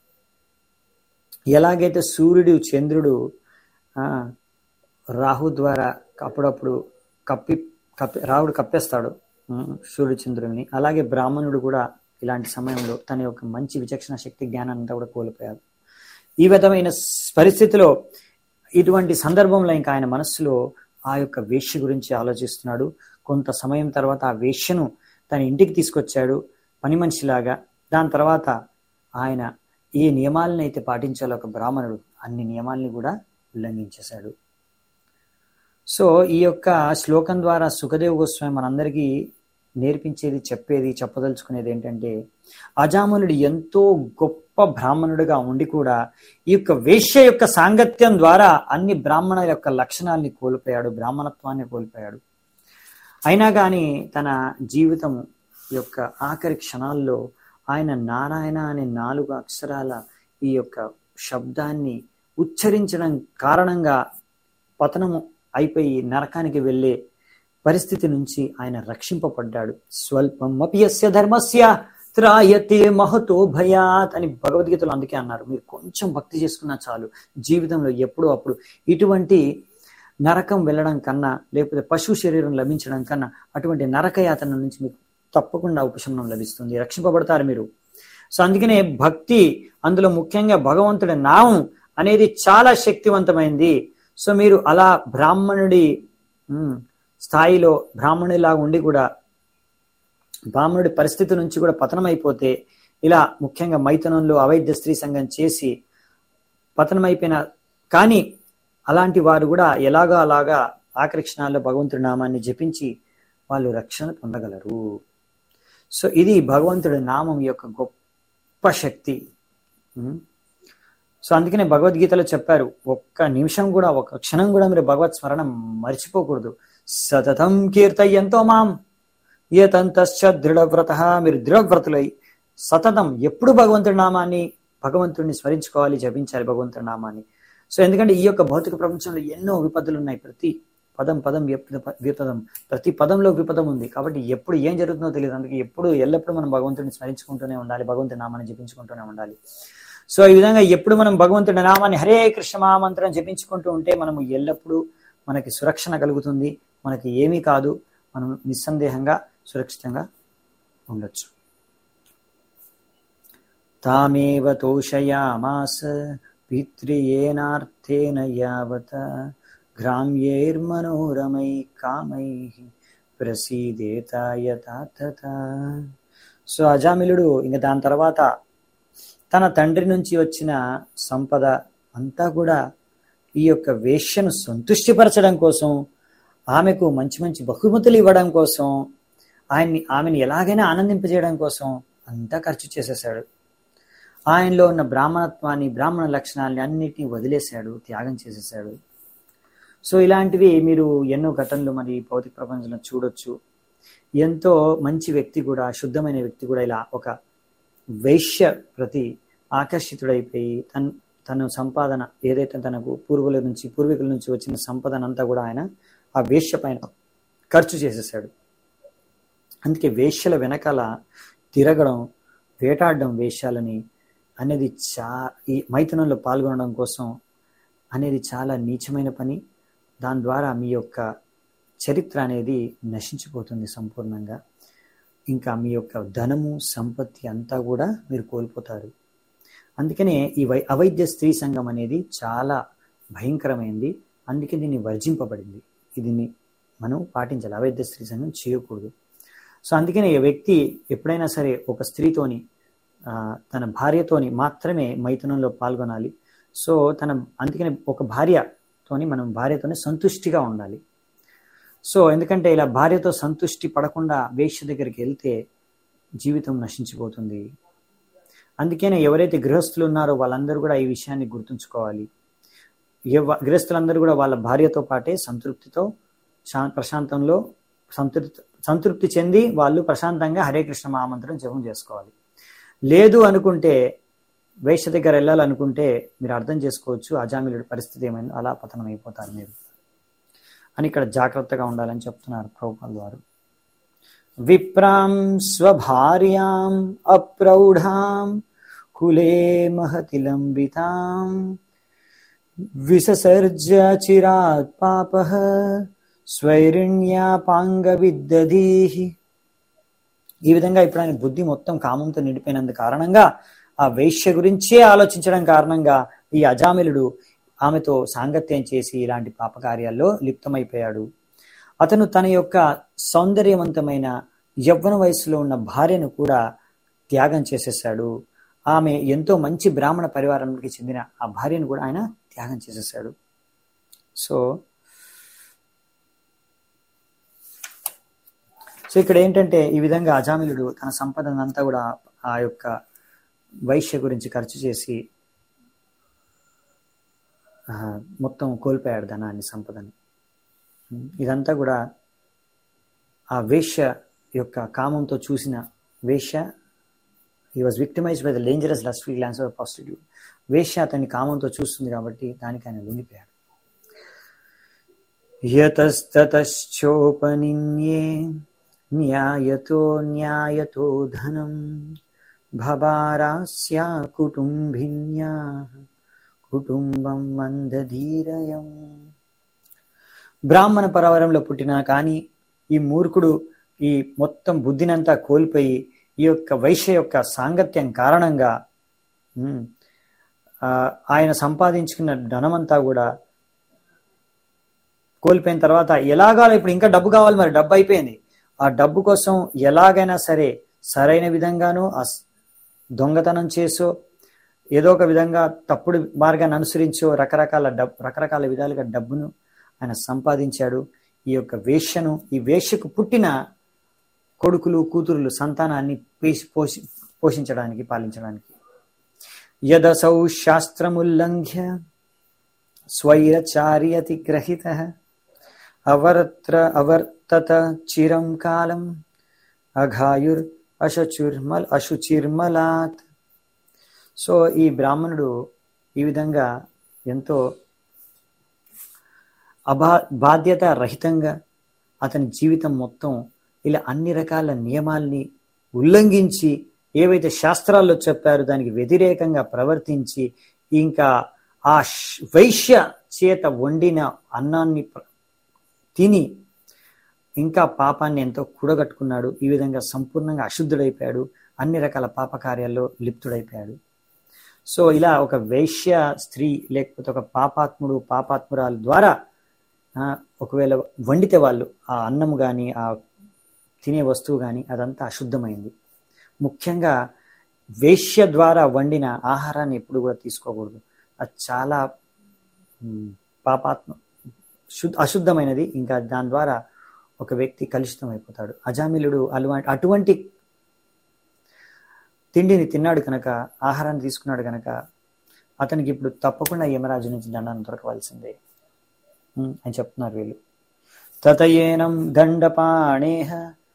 ఎలాగైతే సూర్యుడు చంద్రుడు ఆ, రాహు ద్వారా అప్పుడప్పుడు కప్పి కప్పి రాహుడు కప్పేస్తాడు ఉమ్, సూర్యుడు చంద్రుడిని అలాగే బ్రాహ్మణుడు కూడా ఇలాంటి సమయంలో తన యొక్క మంచి విచక్షణ శక్తి జ్ఞానాన్ని అంతా కూడా కోల్పోయాడు ఈ విధమైన స్- పరిస్థితిలో ఇటువంటి సందర్భంలో ఇంకా ఆయన మనస్సులో ఆ యొక్క వేష్య గురించి ఆలోచిస్తున్నాడు కొంత సమయం తర్వాత ఆ వేష్యను తన ఇంటికి తీసుకొచ్చాడు పని మనిషిలాగా దాని తర్వాత ఆయన ఏ నియమాలను అయితే పాటించాలో ఒక బ్రాహ్మణుడు అన్ని నియమాల్ని కూడా ఉల్లంఘించేశాడు సో ఈ యొక్క శ్లోకం ద్వారా సుఖదేవ్ గోస్వామి మనందరికీ నేర్పించేది చెప్పేది చెప్పదలుచుకునేది ఏంటంటే అజామనుడు ఎంతో గొప్ప బ్రాహ్మణుడిగా ఉండి కూడా ఈ యొక్క వేశ్య యొక్క సాంగత్యం ద్వారా అన్ని బ్రాహ్మణుల యొక్క లక్షణాల్ని కోల్పోయాడు బ్రాహ్మణత్వాన్ని కోల్పోయాడు అయినా కానీ తన జీవితం యొక్క ఆఖరి క్షణాల్లో ఆయన నారాయణ అనే నాలుగు అక్షరాల ఈ యొక్క శబ్దాన్ని ఉచ్చరించడం కారణంగా పతనము అయిపోయి నరకానికి వెళ్ళే పరిస్థితి నుంచి ఆయన రక్షింపబడ్డాడు స్వల్పం అపియస్య ధర్మస్య త్రాయతే మహతో భయాత్ అని భగవద్గీతలో అందుకే అన్నారు మీరు కొంచెం భక్తి చేసుకున్నా చాలు జీవితంలో ఎప్పుడో అప్పుడు ఇటువంటి నరకం వెళ్ళడం కన్నా లేకపోతే పశు శరీరం లభించడం కన్నా అటువంటి నరకయాతన నుంచి మీకు తప్పకుండా ఉపశమనం లభిస్తుంది రక్షింపబడతారు మీరు సో అందుకనే భక్తి అందులో ముఖ్యంగా భగవంతుడి నామం అనేది చాలా శక్తివంతమైంది సో మీరు అలా బ్రాహ్మణుడి ఉమ్, స్థాయిలో బ్రాహ్మణుడిలాగా ఉండి కూడా బ్రాహ్మణుడి పరిస్థితి నుంచి కూడా పతనమైపోతే ఇలా ముఖ్యంగా మైథునంలో అవైద్య స్త్రీ సంఘం చేసి పతనమైపోయిన కానీ అలాంటి వారు కూడా ఎలాగా అలాగా ఆఖరి క్షణాల్లో భగవంతుడి నామాన్ని జపించి వాళ్ళు రక్షణ పొందగలరు సో ఇది భగవంతుడి నామం యొక్క గొప్ప శక్తి ఉం? సో అందుకనే భగవద్గీతలో చెప్పారు ఒక్క నిమిషం కూడా ఒక్క క్షణం కూడా మీరు భగవత్ స్మరణ మర్చిపోకూడదు సతతం కీర్తయ్యంతో మాం ఏతంతశ్చ దృఢవ్రత మీరు దృఢవ్రతులై సతతం ఎప్పుడు భగవంతుడి నామాన్ని భగవంతుడిని స్మరించుకోవాలి జపించాలి భగవంతుడి నామాన్ని సో ఎందుకంటే ఈ యొక్క భౌతిక ప్రపంచంలో ఎన్నో విపత్తులు ఉన్నాయి ప్రతి పదం పదం విపద- విపదం ప్రతి పదంలో విపదం ఉంది కాబట్టి ఎప్పుడు ఏం జరుగుతుందో తెలియదు అందుకే ఎప్పుడు ఎల్లప్పుడూ మనం భగవంతుడిని స్మరించుకుంటూనే ఉండాలి భగవంతుడి నామాన్ని జపించుకుంటూనే ఉండాలి సో ఈ విధంగా ఎప్పుడు మనం భగవంతుడి నామాన్ని హరే కృష్ణ మహామంత్రం జపించుకుంటూ ఉంటే మనము ఎల్లప్పుడూ మనకి సురక్షణ కలుగుతుంది మనకి ఏమీ కాదు మనం నిస్సందేహంగా సురక్షితంగా ఉండొచ్చు తామేవ తోషయామాస పిత్రియేనార్థేన యావత గ్రామ్యైర్మనోరమై కామై ప్రసీదేతాయతాతత సో అజామిలుడు ఇంక దాని తర్వాత తన తండ్రి నుంచి వచ్చిన సంపద అంతా కూడా ఈ యొక్క వేష్యను సంతుష్టిపరచడం కోసం ఆమెకు మంచి మంచి బహుమతులు ఇవ్వడం కోసం ఆయన్ని ఆమెను ఎలాగైనా ఆనందింపజేయడం కోసం అంతా ఖర్చు చేసేసాడు ఆయనలో ఉన్న బ్రాహ్మణత్వాన్ని బ్రాహ్మణ లక్షణాలని అన్నిటినీ వదిలేశాడు త్యాగం చేసేసాడు సో ఇలాంటివి మీరు ఎన్నో ఘటనలు మరి భౌతిక ప్రపంచంలో చూడొచ్చు ఎంతో మంచి వ్యక్తి కూడా శుద్ధమైన వ్యక్తి కూడా ఇలా ఒక వైశ్య ప్రతి ఆకర్షితుడైపోయి తన్ తన సంపాదన ఏదైతే తనకు పూర్వుల నుంచి పూర్వీకుల నుంచి వచ్చిన సంపదన అంతా కూడా ఆయన ఆ వేశ్య పైన ఖర్చు చేసేసాడు అందుకే వేశ్యల వెనకాల తిరగడం వేటాడడం వేశ్యాలని అనేది చా ఈ మైథునంలో పాల్గొనడం కోసం అనేది చాలా నీచమైన పని దాని ద్వారా మీ యొక్క చరిత్ర అనేది నశించిపోతుంది సంపూర్ణంగా ఇంకా మీ యొక్క ధనము సంపత్తి అంతా కూడా మీరు కోల్పోతారు అందుకనే ఈ వై అవైద్య స్త్రీ సంఘం అనేది చాలా భయంకరమైంది అందుకే దీన్ని వర్జింపబడింది దీన్ని మనం పాటించాలి అవైద్య స్త్రీ సంఘం చేయకూడదు సో అందుకనే ఈ వ్యక్తి ఎప్పుడైనా సరే ఒక స్త్రీతోని ఆ, తన భార్యతోని మాత్రమే మైథునంలో పాల్గొనాలి సో తన అందుకనే ఒక భార్యతోని మనం భార్యతోనే సంతుష్టిగా ఉండాలి సో ఎందుకంటే ఇలా భార్యతో సంతుష్టి పడకుండా వేశ్య దగ్గరికి వెళ్తే జీవితం నశించిపోతుంది అందుకనే ఎవరైతే గృహస్థులు ఉన్నారో వాళ్ళందరూ కూడా ఈ విషయాన్ని గుర్తుంచుకోవాలి ఎవ- గృహస్థులందరూ కూడా వాళ్ళ భార్యతో పాటే సంతృప్తితో శా- ప్రశాంతంలో సంతృప్తి సంతృప్తి చెంది వాళ్ళు ప్రశాంతంగా హరే కృష్ణ మహామంత్రం జపం చేసుకోవాలి లేదు అనుకుంటే వేష దగ్గర వెళ్ళాలనుకుంటే మీరు అర్థం చేసుకోవచ్చు అజామిలుడి పరిస్థితి ఏమైందో అలా పతనం అయిపోతారు మీరు అని ఇక్కడ జాగ్రత్తగా ఉండాలని చెప్తున్నారు ప్రభుపాల్ వారు విప్రాం స్వభార్యాం అప్రౌఢాం కులే మహతి లంబితాం విససర్జ చిరాత్ పాప స్వైరిణ్యాపాంగ విద్దధీహి ఈ విధంగా ఇప్పుడు ఆయన బుద్ధి మొత్తం కామంతో నిండిపోయినందు కారణంగా ఆ వేశ్య గురించే ఆలోచించడం కారణంగా ఈ అజామిలుడు ఆమెతో సాంగత్యం చేసి ఇలాంటి పాపకార్యాల్లో లిప్తమైపోయాడు అతను తన యొక్క సౌందర్యవంతమైన యవ్వన వయసులో ఉన్న భార్యను కూడా త్యాగం చేసేసాడు ఆమె ఎంతో మంచి బ్రాహ్మణ పరివారానికి చెందిన ఆ భార్యను కూడా ఆయన త్యాగం చేసేసాడు సో సో ఇక్కడ ఏంటంటే ఈ విధంగా అజామిలుడు తన సంపదనంతా కూడా ఆ యొక్క వైశ్య గురించి ఖర్చు చేసి ఆ, మొత్తం కోల్పోయాడు ధనాన్ని సంపదని ఇదంతా కూడా ఆ వేశ్య యొక్క కామంతో చూసిన వేశ్య he was victimised by the dangerous lust free glance of positive వేశ్య అతన్ని కామంతో చూస్తుంది కాబట్టి దానికి ఆయన లొంగిపోయాడు యతస్తతశ్చోపనిన్యే న్యాయతో న్యాయతో ధనం భవారాస్యా కుటుంబిన్యా కుటుంబం మందధీరయం బ్రాహ్మణ పరవరంలో పుట్టినా కానీ ఈ మూర్ఖుడు ఈ మొత్తం బుద్ధినంతా కోల్పోయి ఈ యొక్క వైశ్య యొక్క సాంగత్యం కారణంగా ఉమ్, ఆ, ఆయన సంపాదించుకున్న ధనమంతా కూడా కోల్పోయిన తర్వాత ఎలాగాలో ఇప్పుడు ఇంకా డబ్బు కావాలి మరి డబ్బు అయిపోయింది ఆ డబ్బు కోసం ఎలాగైనా సరే సరైన విధంగానూ ఆ స్- దొంగతనం చేసో ఏదో ఒక విధంగా తప్పుడు మార్గాన్ని అనుసరించో రకరకాల డబ్బు రకరకాల విధాలుగా డబ్బును ఆయన సంపాదించాడు ఈ యొక్క వేశ్యను ఈ వేశ్యకు పుట్టిన కొడుకులు కూతురులు సంతానాన్ని పేసి పోషి పోషించడానికి పాలించడానికి యదసౌ శాస్త్రముల్లంఘ్య స్వైరచార్యతి గ్రహిత అవర్త్ర అవర్తత చిరం కాలం అఘాయుర్ అశచుర్మల్ అశుచిర్మలాత్ సో ఈ బ్రాహ్మణుడు ఈ విధంగా ఎంతో అబా బాధ్యత రహితంగా అతని జీవితం మొత్తం ఇలా అన్ని రకాల నియమాల్ని ఉల్లంఘించి ఏవైతే శాస్త్రాల్లో చెప్పారో దానికి వ్యతిరేకంగా ప్రవర్తించి ఇంకా ఆ శ్- వైశ్య చేత వండిన అన్నాన్ని ప్ర- తిని ఇంకా పాపాన్ని ఎంతో కూడగట్టుకున్నాడు ఈ విధంగా సంపూర్ణంగా అశుద్ధుడైపోయాడు అన్ని రకాల పాపకార్యాల్లో లిప్తుడైపోయాడు సో ఇలా ఒక వైశ్య స్త్రీ లేకపోతే ఒక పాపాత్ముడు పాపాత్మురాలు ద్వారా ఆ, ఒకవేళ వండితే వాళ్ళు ఆ అన్నము కానీ ఆ తినే వస్తువు కానీ అదంతా అశుద్ధమైంది ముఖ్యంగా వేశ్య ద్వారా వండిన ఆహారాన్ని ఎప్పుడు కూడా తీసుకోకూడదు అది చాలా మ్, పాపాత్మ శుద్ధ అశుద్ధమైనది ఇంకా దాని ద్వారా ఒక వ్యక్తి కలుషితం అయిపోతాడు అజామిలుడు అటువంటి అటువంటి తిండిని తిన్నాడు కనుక ఆహారాన్ని తీసుకున్నాడు కనుక అతనికి ఇప్పుడు తప్పకుండా యమరాజు నుంచి దండాన్ని దొరకవలసిందే ఉమ్, అని చెప్తున్నారు వీళ్ళు తతయేనం దండపాణేహ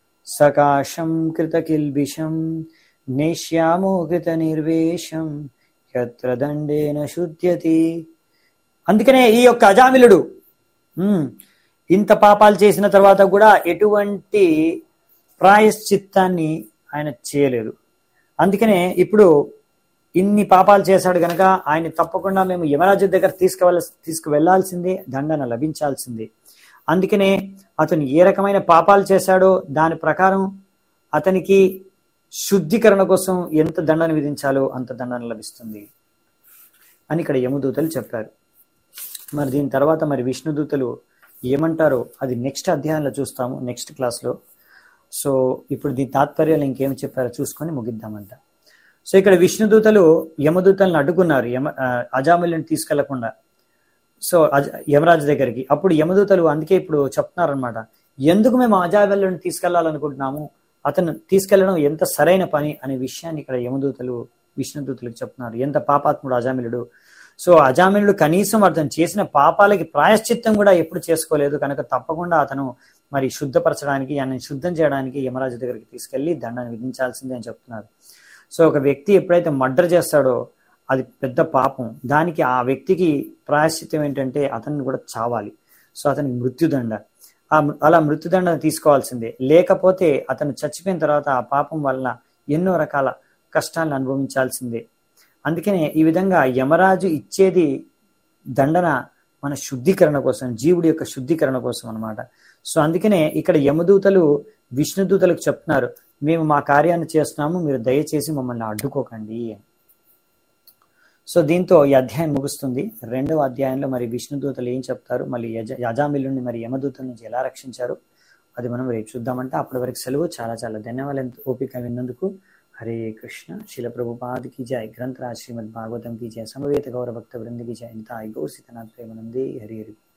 సకాశం కృత కిల్బిషం నేష్యామో కృత నిర్వేషం యత్ర దండేన శుద్ధ్యతి అందుకనే ఈ యొక్క అజామిలుడు ఉమ్, ఇంత పాపాలు చేసిన తర్వాత కూడా ఎటువంటి ప్రాయశ్చిత్తాన్ని ఆయన చేయలేదు అందుకనే ఇప్పుడు ఇన్ని పాపాలు చేశాడు గనక ఆయన తప్పకుండా మేము యమరాజు దగ్గర తీసుకువెళ్ళ తీసుకువెళ్లాల్సిందే దండన లభించాల్సిందే అందుకనే అతను ఏ రకమైన పాపాలు చేశాడో దాని ప్రకారం అతనికి శుద్ధీకరణ కోసం ఎంత దండన విధించాలో అంత దండన లభిస్తుంది అని ఇక్కడ యమదూతలు చెప్పారు మరి దీని తర్వాత మరి విష్ణుదూతలు ఏమంటారో అది నెక్స్ట్ అధ్యాయంలో చూస్తాము నెక్స్ట్ క్లాస్లో సో ఇప్పుడు దీని తాత్పర్యాలు ఇంకేం చెప్పారో చూసుకొని ముగిద్దామంట సో ఇక్కడ విష్ణుదూతలు యమదూతలను అడ్డుకున్నారు యమ ఆ, అజామిల్ని తీసుకెళ్లకుండా సో అజ యమరాజు దగ్గరికి అప్పుడు యమదూతలు అందుకే ఇప్పుడు చెప్తున్నారనమాట ఎందుకు మేము అజామిల్ని తీసుకెళ్లాలనుకుంటున్నాము అతను తీసుకెళ్లడం ఎంత సరైన పని అనే విషయాన్ని ఇక్కడ యమదూతలు విష్ణుదూతలకు చెప్తున్నారు ఎంత పాపాత్ముడు అజామిలుడు సో అజామినుడు కనీసం అతను చేసిన పాపాలకి ప్రాయశ్చిత్తం కూడా ఎప్పుడు చేసుకోలేదు కనుక తప్పకుండా అతను మరి శుద్ధపరచడానికి ఆయన శుద్ధం చేయడానికి యమరాజు దగ్గరికి తీసుకెళ్లి దండాన్ని విధించాల్సిందే అని చెప్తున్నారు సో ఒక వ్యక్తి ఎప్పుడైతే మర్డర్ చేస్తాడో అది పెద్ద పాపం దానికి ఆ వ్యక్తికి ప్రాయశ్చిత్తం ఏంటంటే అతన్ని కూడా చావాలి సో అతనికి మృత్యుదండ ఆ మృ- అలా మృత్యుదండ తీసుకోవాల్సిందే లేకపోతే అతను చచ్చిపోయిన తర్వాత ఆ పాపం వలన ఎన్నో రకాల కష్టాలను అనుభవించాల్సిందే అందుకనే ఈ విధంగా యమరాజు ఇచ్చేది దండన మన శుద్ధీకరణ కోసం జీవుడి యొక్క శుద్ధీకరణ కోసం అన్నమాట సో అందుకనే ఇక్కడ యమదూతలు విష్ణుదూతలకు చెప్తున్నారు మేము మా కార్యాన్ని చేస్తున్నాము మీరు దయచేసి మమ్మల్ని అడ్డుకోకండి అని సో దీంతో ఈ అధ్యాయం ముగుస్తుంది రెండవ అధ్యాయంలో మరి విష్ణుదూతలు ఏం చెప్తారు మళ్ళీ యజ యజామిల్లుని మరి యమదూతల నుంచి ఎలా రక్షించారు అది మనం రేపు చూద్దామంటే అప్పటి వరకు సెలవు చాలా చాలా ధన్యవాదాలు ఓపిక విన్నందుకు హరే కృష్ణ శిల ప్రభుపాద్ की जय ग्रंथराज श्रीमद् भागवतम की जय समवेत गौर भक्त वृंद की जय निताय गौ सीतनाथ प्रेमानंदे हरि हरि